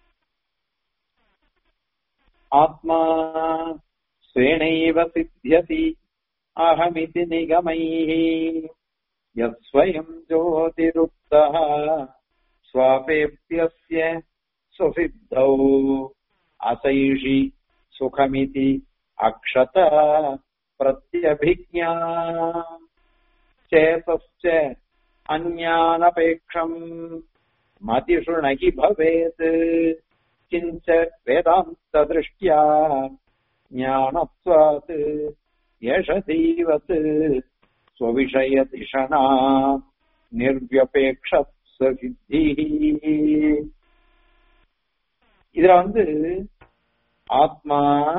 ஆத்மா ஸ்வேனைவ சித்தியதி அகமிதி நிகமைः यस्वयम् ज्योतिरुक्तः स्वापेप्यस्य सुसिद्धौ असैषि सुखमिति अक्षत प्रत्यभिज्ञा चेतश्च அஞ்ஞானபேட்சம் மதிஷு நகி பவேத் கிஞ்ச வேதாந்த திருஷ்டியா ஞானத்வாத் ஏஷ தீவத் ஸ்வவிஷய திஷனா நிர்வியபேக்ஷ சித்தி இதுல வந்து ஆத்மா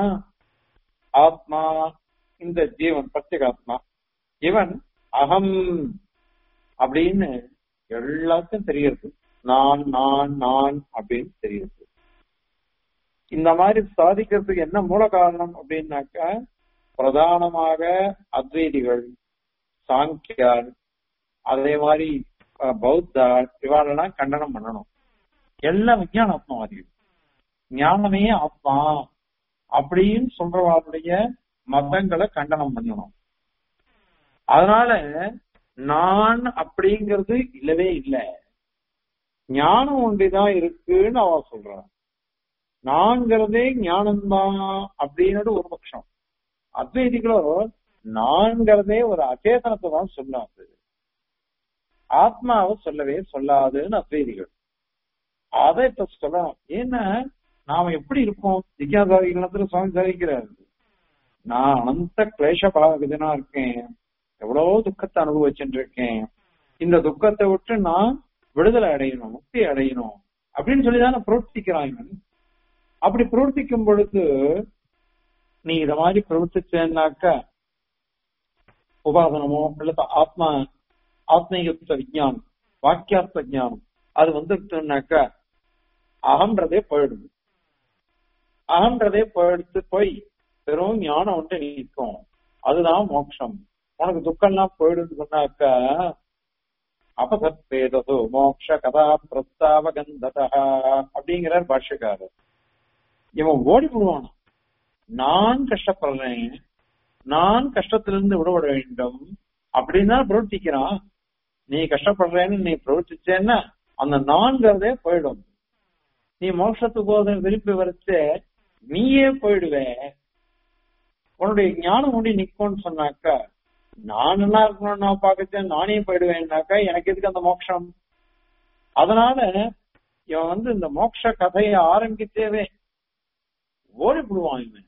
ஆத்மா இந்த ஜீவன் பிரத்யேகாத்மா இவன் அகம் அப்படின்னு எல்லாத்தையும் தெரியுது நான் நான் நான் அப்படின்னு தெரியுது இந்த மாதிரி சாதிக்கிறதுக்கு என்ன மூல காரணம் அப்படின்னாக்கா பிரதானமாக அத்வைதிகள் சாங்கியார் அதே மாதிரி பௌத்தார் இவாளெல்லாம் கண்டனம் பண்ணணும் எல்லாம் விஞ்ஞான ஆத்மாவாதிகள் ஞானமே ஆத்மா அப்படின்னு சொல்றவாருடைய மதங்களை கண்டனம் பண்ணணும் அதனால நான் அப்படிங்கிறது இல்லவே இல்லை ஞானம் ஒன்றிதான் இருக்குன்னு அவ சொல்றான் நான்கிறதே ஞானம்தான் அப்படின்னு ஒரு பட்சம் அத்வைதிகளோ நான்கிறதே ஒரு அச்சேதனத்தை தான் சொல்லாது ஆத்மாவை சொல்லவே சொல்லாதுன்னு அத்வைதிகள் அதை இப்ப சொல்லணும் ஏன்னா நாம எப்படி இருப்போம் ஜிக்யாசாரிகளத்துல சுவாமி சாதிக்கிறாரு நான் அனந்த கிளேஷ பாகதனா இருக்கேன் எவ்வளவு துக்கத்தை அனுபவிச்சுட்டு இருக்கேன் இந்த துக்கத்தை விட்டு நான் விடுதலை அடையணும் முக்தி அடையணும் அப்படின்னு சொல்லிதானே பிரவர்த்திக்கிறான் இவன் அப்படி பிரவர்த்திக்கும் பொழுது நீ இத மாதிரி பிரவர்த்திச்சேன்னாக்க உபாசனமோ இல்ல ஆத்மா ஆத்மீக விஜயானம் வாக்கியார்த்த ஜானம் அது வந்துட்டுனாக்க அகன்றதே போயிடுது அகன்றதே போயிடுத்து போய் வெறும் ஞானம் வந்து நிற்கும் அதுதான் மோட்சம் உனக்கு துக்கம்லாம் போயிடுன்னு சொன்னாக்க அபசத்வேதசு மோக்ஷ கதா பிரஸ்தாவ கந்ததா அப்படிங்கிறார் பாஷ்யக்காரர் இவன் ஓடி போடுவான் நான் கஷ்டப்படுறேன் நான் கஷ்டத்திலிருந்து விடுபட வேண்டும் அப்படின்னு தான் பிரவர்த்திக்கிறான் நீ கஷ்டப்படுறேன்னு நீ பிரவர்த்திச்சேன்னா அந்த நான்கிறதே போயிடும் நீ மோட்சத்துக்கு போத விருப்பி வரைச்சு நீயே போயிடுவே உன்னுடைய ஞானம் ஒண்டி நிக்கும்னு சொன்னாக்கா நான் நல்லா இருக்கணும் நான் பார்க்கச்சேன் நானே போயிடுவேன்னாக்கா எனக்கு எதுக்கு அந்த மோட்சம் அதனால இவன் வந்து இந்த மோட்ச கதையை ஆரம்பிச்சேவே ஓடி விடுவான் இவன்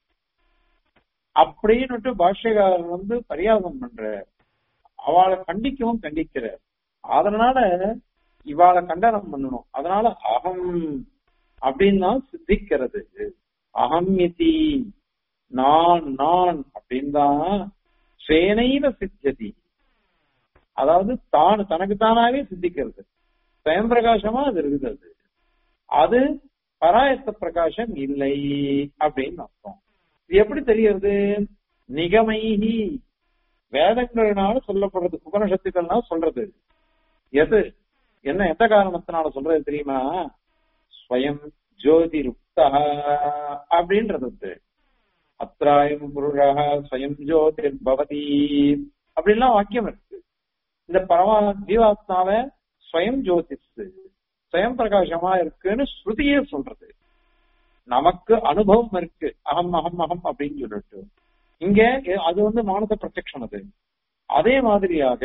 அப்படின்னுட்டு பாஷ்யக்காரர் வந்து பரியாசம் பண்ற அவளை கண்டிக்கவும் கண்டிக்கிறார் அதனால இவாளை கண்டனம் பண்ணணும் அதனால அகம் அப்படின்னு சித்திக்கிறது அகம் இதி நான் நான் அப்படின்னு தான் சேனையில சித்தியதி அதாவது தான் தனக்கு தானாவே சித்திக்கிறது சுயம் பிரகாசமா அது இருக்குது அது அது பராயத்த பிரகாசம் இல்லை அப்படின்னு அர்த்தம் இது எப்படி தெரியறது நிகமைஹி வேதங்களினால சொல்லப்படுறது உபனிஷத்துக்கள்னால சொல்றது எது என்ன எந்த காரணத்தினால சொல்றது தெரியுமா ஸ்வயம் ஜோதி ருக்தா அப்படின்றது அத்ராயம் புருஷா ஸ்வயம் ஜோதிர் பவதி அப்படின்லாம் வாக்கியம் இருக்கு இந்த பரமா ஜீவாத்மாவ ஸ்வயம் ஜோதிஸ் ஸ்வயம் பிரகாசமா இருக்குன்னு ஸ்ருதியே சொல்றது நமக்கு அனுபவம் இருக்கு அகம் அகம் அகம் அப்படின்னு சொல்லிட்டு இங்க அது வந்து மானச பிரத்யக்ஷம் அது அதே மாதிரியாக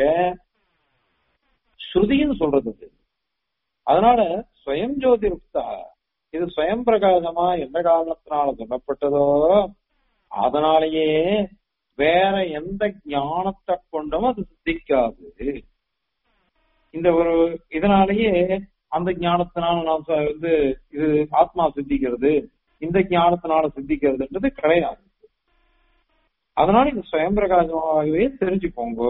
ஸ்ருதின்னு சொல்றது அது அதனால ஸ்வயம் ஜோதி ருக்தா இது ஸ்வயம் பிரகாசமா எந்த காரணத்தினால சொல்லப்பட்டதோ அதனாலேயே வேற எந்த ஞானத்தை கொண்டும் அது சித்திக்காது இந்த ஒரு இதனாலேயே அந்த ஞானத்தினால நாம் வந்து இது ஆத்மா சித்திக்கிறது இந்த ஞானத்தினால சித்திக்கிறதுன்றது கிடையாது அதனால இது சுயம் பிரகாசமாகவே தெரிஞ்சுக்கோங்க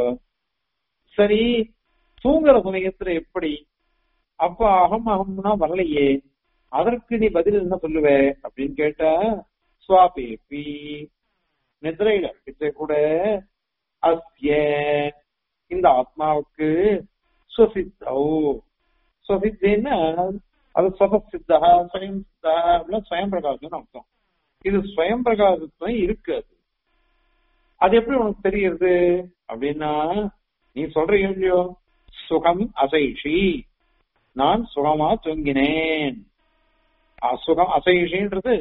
சரி தூங்குற சமயத்துல எப்படி அப்ப அகம் அகம்னா வரலையே அதற்கு நீ பதில் என்ன சொல்லுவ அப்படின்னு கேட்டா சுவாபேபி நிதிரையில பிச்சை கூட அஸ்ய இந்த ஆத்மாவுக்கு சுசித்தௌ சுசித்தின்னா அது சுவசித்தா ஸ்வயம் சித்தா அப்படிலாம் ஸ்வயம் பிரகாசம் அர்த்தம் இது ஸ்வயம் பிரகாசத்துவம் இருக்கு அது அது எப்படி உனக்கு தெரியுது அப்படின்னா நீ சொல்ற இல்லையோ சுகம் அசைஷி நான் சுகமா தூங்கினேன் சுகம் அசைஷின்றது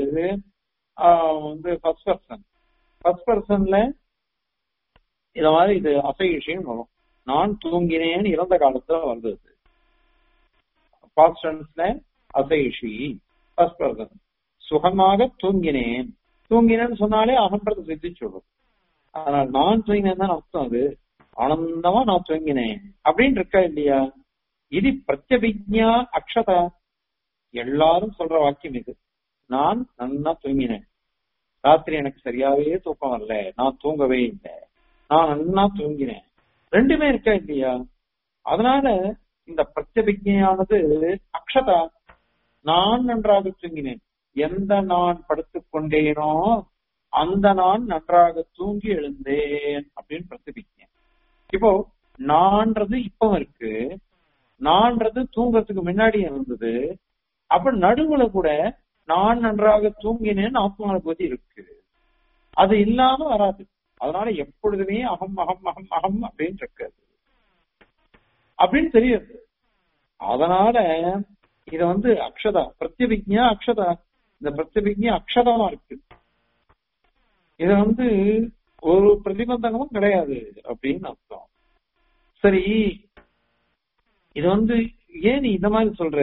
வந்து ஃபர்ஸ்ட் பர்சன் ஃபர்ஸ்ட் பர்சன்ல இத மாதிரி இது அசைஷின்னு வரும் நான் தூங்கினேன் இறந்த காலத்துல வந்தது பாஸ்டன்ஸ்ல அசைஷி ஃபர்ஸ்ட் பர்சன் சுகமாக தூங்கினேன் தூங்கினேன்னு சொன்னாலே அகன்றது சித்தி சொல்லும் அதனால நான் தூங்கினேன் தான் அர்த்தம் அது ஆனந்தமா நான் தூங்கினேன் அப்படின்னு இருக்கா இல்லையா இது பிரத்யபிக்ஞா அக்ஷதா எல்லாரும் சொல்ற வாக்கியம் இது நான் நன்னா தூங்கினேன் ராத்திரி எனக்கு சரியாவே தூக்கம் வரல நான் தூங்கவே இல்லை நான் நன்னா தூங்கினேன் ரெண்டுமே இருக்கா இல்லையா அதனால இந்த பிரத்யபிக்ஞையானது அக்ஷதா நான் நன்றாக தூங்கினேன் எந்த நான் படுத்துக் கொண்டேனோ அந்த நான் நன்றாக தூங்கி எழுந்தேன் அப்படின்னு பிரதிபிக்ஞை இப்போ நான்றது இப்போ இருக்கு நான்றது தூங்கறதுக்கு முன்னாடி இருந்தது அப்ப நடுவுல கூட நான் நன்றாக தூங்கினேன்னு ஆத்மானுபூதி இருக்கு அது இல்லாம வராது அதனால எப்பொழுதுமே அகம் அகம் அகம் அகம் அப்படின்னு இருக்காது அப்படின்னு தெரியுது அதனால இத வந்து அக்ஷதா பிரத்யபிக்ஞா அக்ஷதா இந்த பிரத்யபிக்ஞா அக்ஷதமா இருக்கு இது வந்து ஒரு பிரதிபந்தகமும் கிடையாது அப்படின்னு அர்த்தம் சரி இது வந்து ஏன் நீ இந்த மாதிரி சொல்ற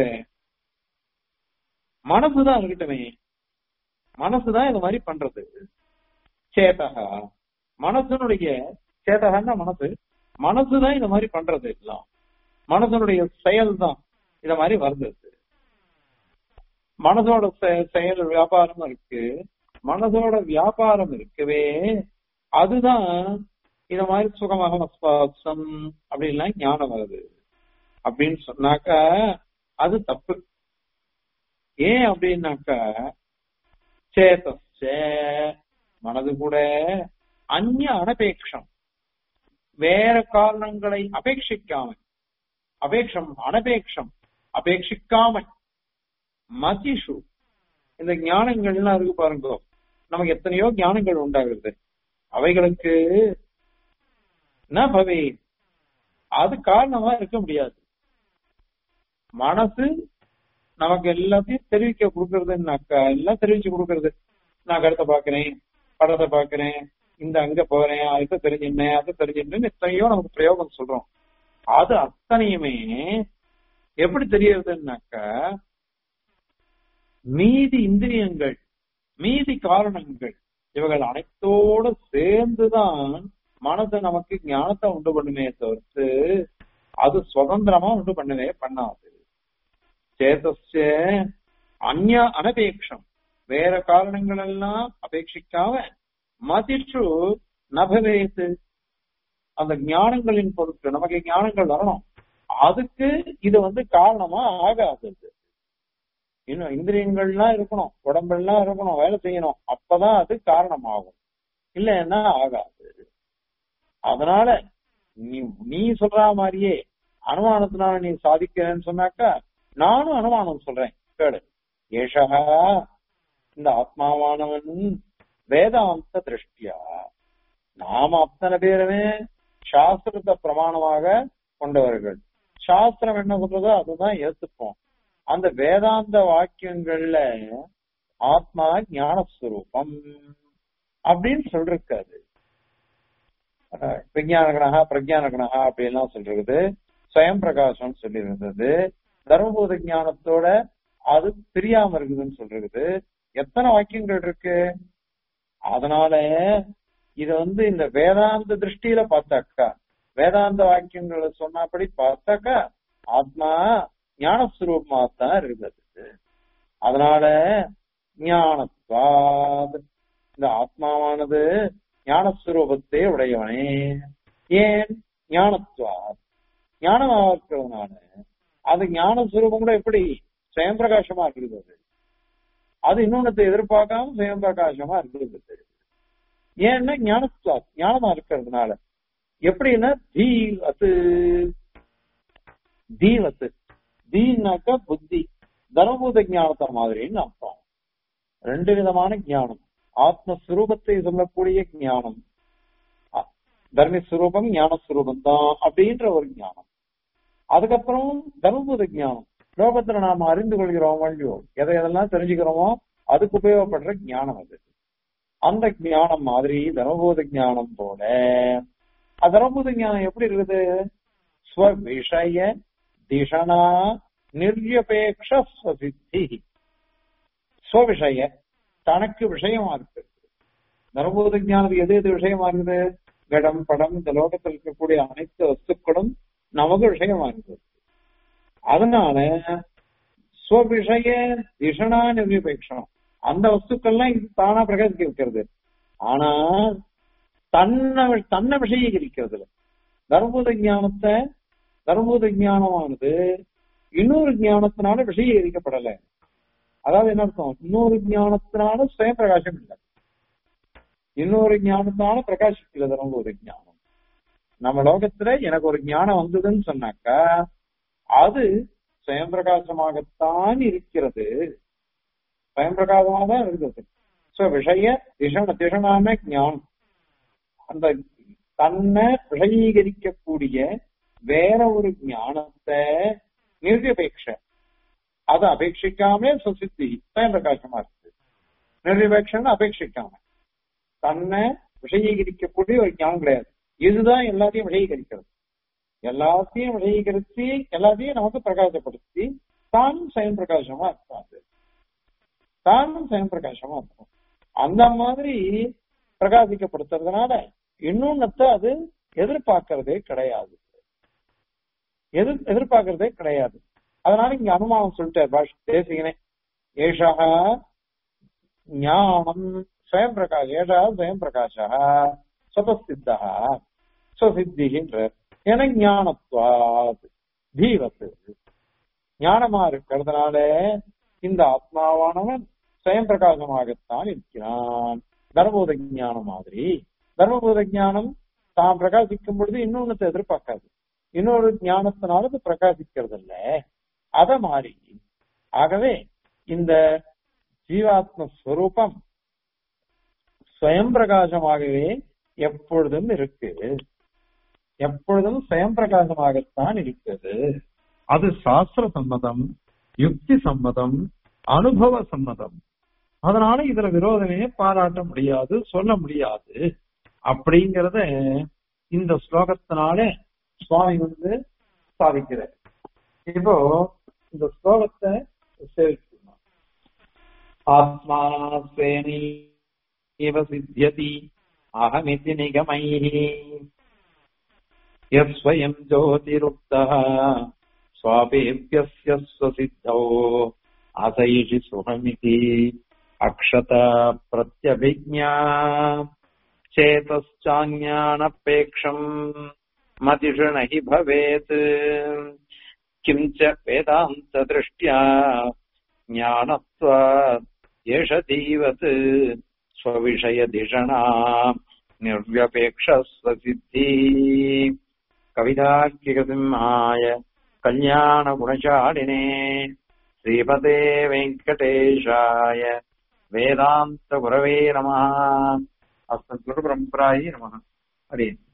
மனசுதான் இருக்கட்டுமே மனசுதான் இந்த மாதிரி பண்றது சேதகா மனசனுடைய சேதகன்னா மனசு மனசுதான் இந்த மாதிரி பண்றது எல்லாம் மனசனுடைய செயல் தான் இத மாதிரி வருது மனசோட செயல் வியாபாரம் இருக்கு மனசோட வியாபாரம் இருக்கவே அதுதான் இத மாதிரி சுகமாக ஸ்பாசம் அப்படின்லாம் ஞானம் வருது அப்படின்னு சொன்னாக்கா அது தப்பு ஏன் அப்படின்னாக்கா சேதஸ்ச மனது கூட அந்நிய அனபேட்சம் வேற காரணங்களை அபேட்சிக்காமல் அபேட்சம் அனபேட்சம் அபேட்சிக்காமல் மதிஷு இந்த ஞானங்கள்லாம் இருக்கு பாருங்க நமக்கு எத்தனையோ ஞானங்கள் உண்டாகுது அவைகளுக்கு என்ன பவே அது காரணமா இருக்க முடியாது மனசு நமக்கு எல்லாத்தையும் தெரிவிக்க கொடுக்கறதுன்னாக்கா எல்லாம் தெரிவிச்சு கொடுக்கறது நான் கருத்தை பாக்குறேன் படத்தை பாக்குறேன் இந்த அங்க போறேன் அதை தெரிஞ்சுனேன் அதை தெரிஞ்சுன்னு எத்தனையோ நமக்கு பிரயோகம் சொல்றோம் அது அத்தனையுமே எப்படி தெரியறதுன்னாக்கா மீதி இந்திரியங்கள் மீதி காரணங்கள் இவர்கள் அனைத்தோடு சேர்ந்துதான் மனசை நமக்கு ஞானத்தை உண்டு பண்ணுமே தவிர்த்து அது சுதந்திரமா உண்டு பண்ணவே பண்ணாது சேதஸ்ய அந்நிய அனபேட்சம் வேற காரணங்கள் எல்லாம் அபேட்சிக்காம மதிச்சு நபவேத்து அந்த ஞானங்களின் பொருட்டு நமக்கு ஞானங்கள் வரணும் அதுக்கு இது வந்து காரணமா ஆகாது இன்னும் இந்திரியங்கள்லாம் இருக்கணும் உடம்பெல்லாம் இருக்கணும் வேலை செய்யணும் அப்பதான் அது காரணமாகும் இல்லைன்னா ஆகாது அதனால நீ நீ சொல்ற மாதிரியே அனுமானத்தினால நீ சாதிக்கிறேன்னு சொன்னாக்கா நானும் அனுமானம் சொல்றேன் கேடு ஏஷா இந்த ஆத்மாவானவன் வேதாந்த திருஷ்டியா நாம அத்தனை பேருமே சாஸ்திரத்தை பிரமாணமாக கொண்டவர்கள் சாஸ்திரம் என்ன சொல்றதோ அதுதான் ஏத்துப்போம் அந்த வேதாந்த வாக்கியங்கள்ல ஆத்மா ஞானஸ்வரூபம் அப்படின்னு சொல்லிருக்காது விஞ்ஞானகணகா பிரஜானகணகா அப்படின்லாம் சொல்றது ஸ்வயம் பிரகாசம் சொல்லி இருந்தது தர்மபூத ஞானத்தோட அது பிரியாம இருக்குதுன்னு சொல்றது எத்தனை வாக்கியங்கள் இருக்கு அதனால இத வந்து இந்த வேதாந்த திருஷ்டியில பார்த்தாக்கா வேதாந்த வாக்கியங்களை சொன்னபடி பார்த்தாக்கா ஆத்மா ஞானஸ்வரூபமா தான் இருக்குது அதனால ஞானத்வாத் இந்த ஆத்மாவானது ஞானஸ்வரூபத்தை உடையவனே ஏன் ஞானத்வாத் ஞானமா இருக்கிறதுனால அது ஞானஸ்வரூபம் கூட எப்படி சுயம் பிரகாசமா இருக்குது அது இன்னொன்னத்தை எதிர்பார்க்காம சுயம் பிரகாசமா இருக்குது ஏன்னா ஞானத்வாத் ஞானமா இருக்கிறதுனால எப்படின்னா தீவத்து தீவத்து தீனாக்கா புத்தி தர்மபூத ஞானத்தை மாதிரின்னு அர்த்தம் ரெண்டு விதமான ஞானம் ஆத்மஸ்வரூபத்தை சொல்லக்கூடிய ஞானம் தர்மஸ்வரூபம் ஞானஸ்வரூபம் தான் அப்படின்ற ஒரு ஞானம் அதுக்கப்புறம் தர்மபூத ஞானம் லோகத்துல நாம அறிந்து கொள்கிறோம் வழியோ எதை எதெல்லாம் தெரிஞ்சுக்கிறோமோ அதுக்கு உபயோகப்படுற ஞானம் அது அந்த ஞானம் மாதிரி தர்மபூத ஞானம் போல தர்மபூத ஞானம் எப்படி இருக்குது ஸ்வவிஷய திஷணா நிர்யபேக்ஷ ஸ்வசித்தி ஸ்வவிஷய தனக்கு விஷயமா இருக்கு தர்மபோத ஞானத்துக்கு எது எது விஷயமா இருக்குது கடம் படம் இந்த லோகத்தில் இருக்கக்கூடிய அனைத்து வஸ்துக்களும் நமக்கு விஷயமா இருக்குது அதனால ஸ்வவிஷய திஷணா நிர்யபேட்சம் அந்த வஸ்துக்கள்லாம் இது தானா பிரகாசிக்க வைக்கிறது ஆனா தன்னை தன்னை விஷயீகரிக்கிறது தர்மபூத ஞானத்தை தர்மபூத ஞானமானது இன்னொரு ஞானத்தினால விஷயீகரிக்கப்படலை அதாவது என்ன அர்த்தம் இன்னொரு ஞானத்தினால சுயம் பிரகாசம் இல்லை இன்னொரு ஞானத்தினால பிரகாசிக்கல தர்மபூத ஞானம் நம்ம லோகத்துல எனக்கு ஒரு ஞானம் வந்ததுன்னு சொன்னாக்கா அது சுயம் பிரகாசமாகத்தான் இருக்கிறது சுயம் பிரகாசமாக தான் இருக்கிறது சோ விஷய திஷண திஷணான ஞானம் அந்த தன்னை விஷயீகரிக்கக்கூடிய வேற ஒரு ஞானத்தை நிர்யபேட்ச அதை அபேட்சிக்காமலே சுசித்தி சுயம் பிரகாசமா இருக்கு நிர்யபேட்சன்னு அபேட்சிக்காம தன்னை விஷயீகரிக்கக்கூடிய ஒரு ஞானம் கிடையாது இதுதான் எல்லாத்தையும் விஷயீகரிக்கிறது எல்லாத்தையும் விஷயீகரித்து எல்லாத்தையும் நமக்கு பிரகாசப்படுத்தி தானும் சுயம் பிரகாசமா இருக்காது தானும் சுயம் பிரகாசமா இருக்கும் அந்த மாதிரி பிரகாசிக்கப்படுத்துறதுனால இன்னொன்னத்தை அது எதிர்பார்க்கறதே கிடையாது எதிர் எதிர்பார்க்கறதே கிடையாது அதனால இங்க அனுமானம் சொல்லிட்டார் பாஷ் தேசிகனே ஏஷா ஞானம் ஸ்வயம் பிரகாஷ் ஏஷா ஸ்வயம் பிரகாஷா சுதசித்தா சுசித்திகின்ற என ஞானத்வாத் தீவத்து ஞானமா இருக்கிறதுனால இந்த ஆத்மாவானவன் சுயம் பிரகாசமாகத்தான் இருக்கிறான் தர்மபோத ஞானம் மாதிரி தர்மபோத ஞானம் தான் பிரகாசிக்கும் பொழுது இன்னொன்னு எதிர்பார்க்காது இன்னொரு ஞானத்தினால அது பிரகாசிக்கிறது இல்ல அத மாதிரி ஆகவே இந்த ஜீவாத்ம ஸ்வரூபம் ஸ்வயம் பிரகாசமாகவே எப்பொழுதும் இருக்கு எப்பொழுதும் சுயம் பிரகாசமாகத்தான் இருக்கிறது அது சாஸ்திர சம்மதம் யுக்தி சம்மதம் அனுபவ சம்மதம் அதனால இதுல விரோதமே பாராட்ட முடியாது சொல்ல முடியாது அப்படிங்கறத இந்த ஸ்லோகத்தினால சுவாமி வந்து சாதிக்கிறார் இப்போ இந்த ஸ்லோகத்தை சேவிக்கணும் ஆத்மா ஸ்வேனி இவ சித்தியதி அகமிதி நிகமைः यस्वयं ज्योतिरुक्तः स्वापेभ्यस्य स्वसिद्धौ असैषि सुहमिति अक्षत प्रत्यभिज्ञा चेतश्चाज्ञानपेक्षम् मतिषु न हि भवेत् किञ्च वेदान्तदृष्ट्या ज्ञानत्वात् एष धीवत् स्वविषयधिषणा निर्व्यपेक्षस्वसिद्धि कवितार्किकसिंहाय कल्याणगुणशालिने श्रीपते वेङ्कटेशाय वेदान्तगुरवे नमः अस्मद्गुरुपरम्परायै नमः हरि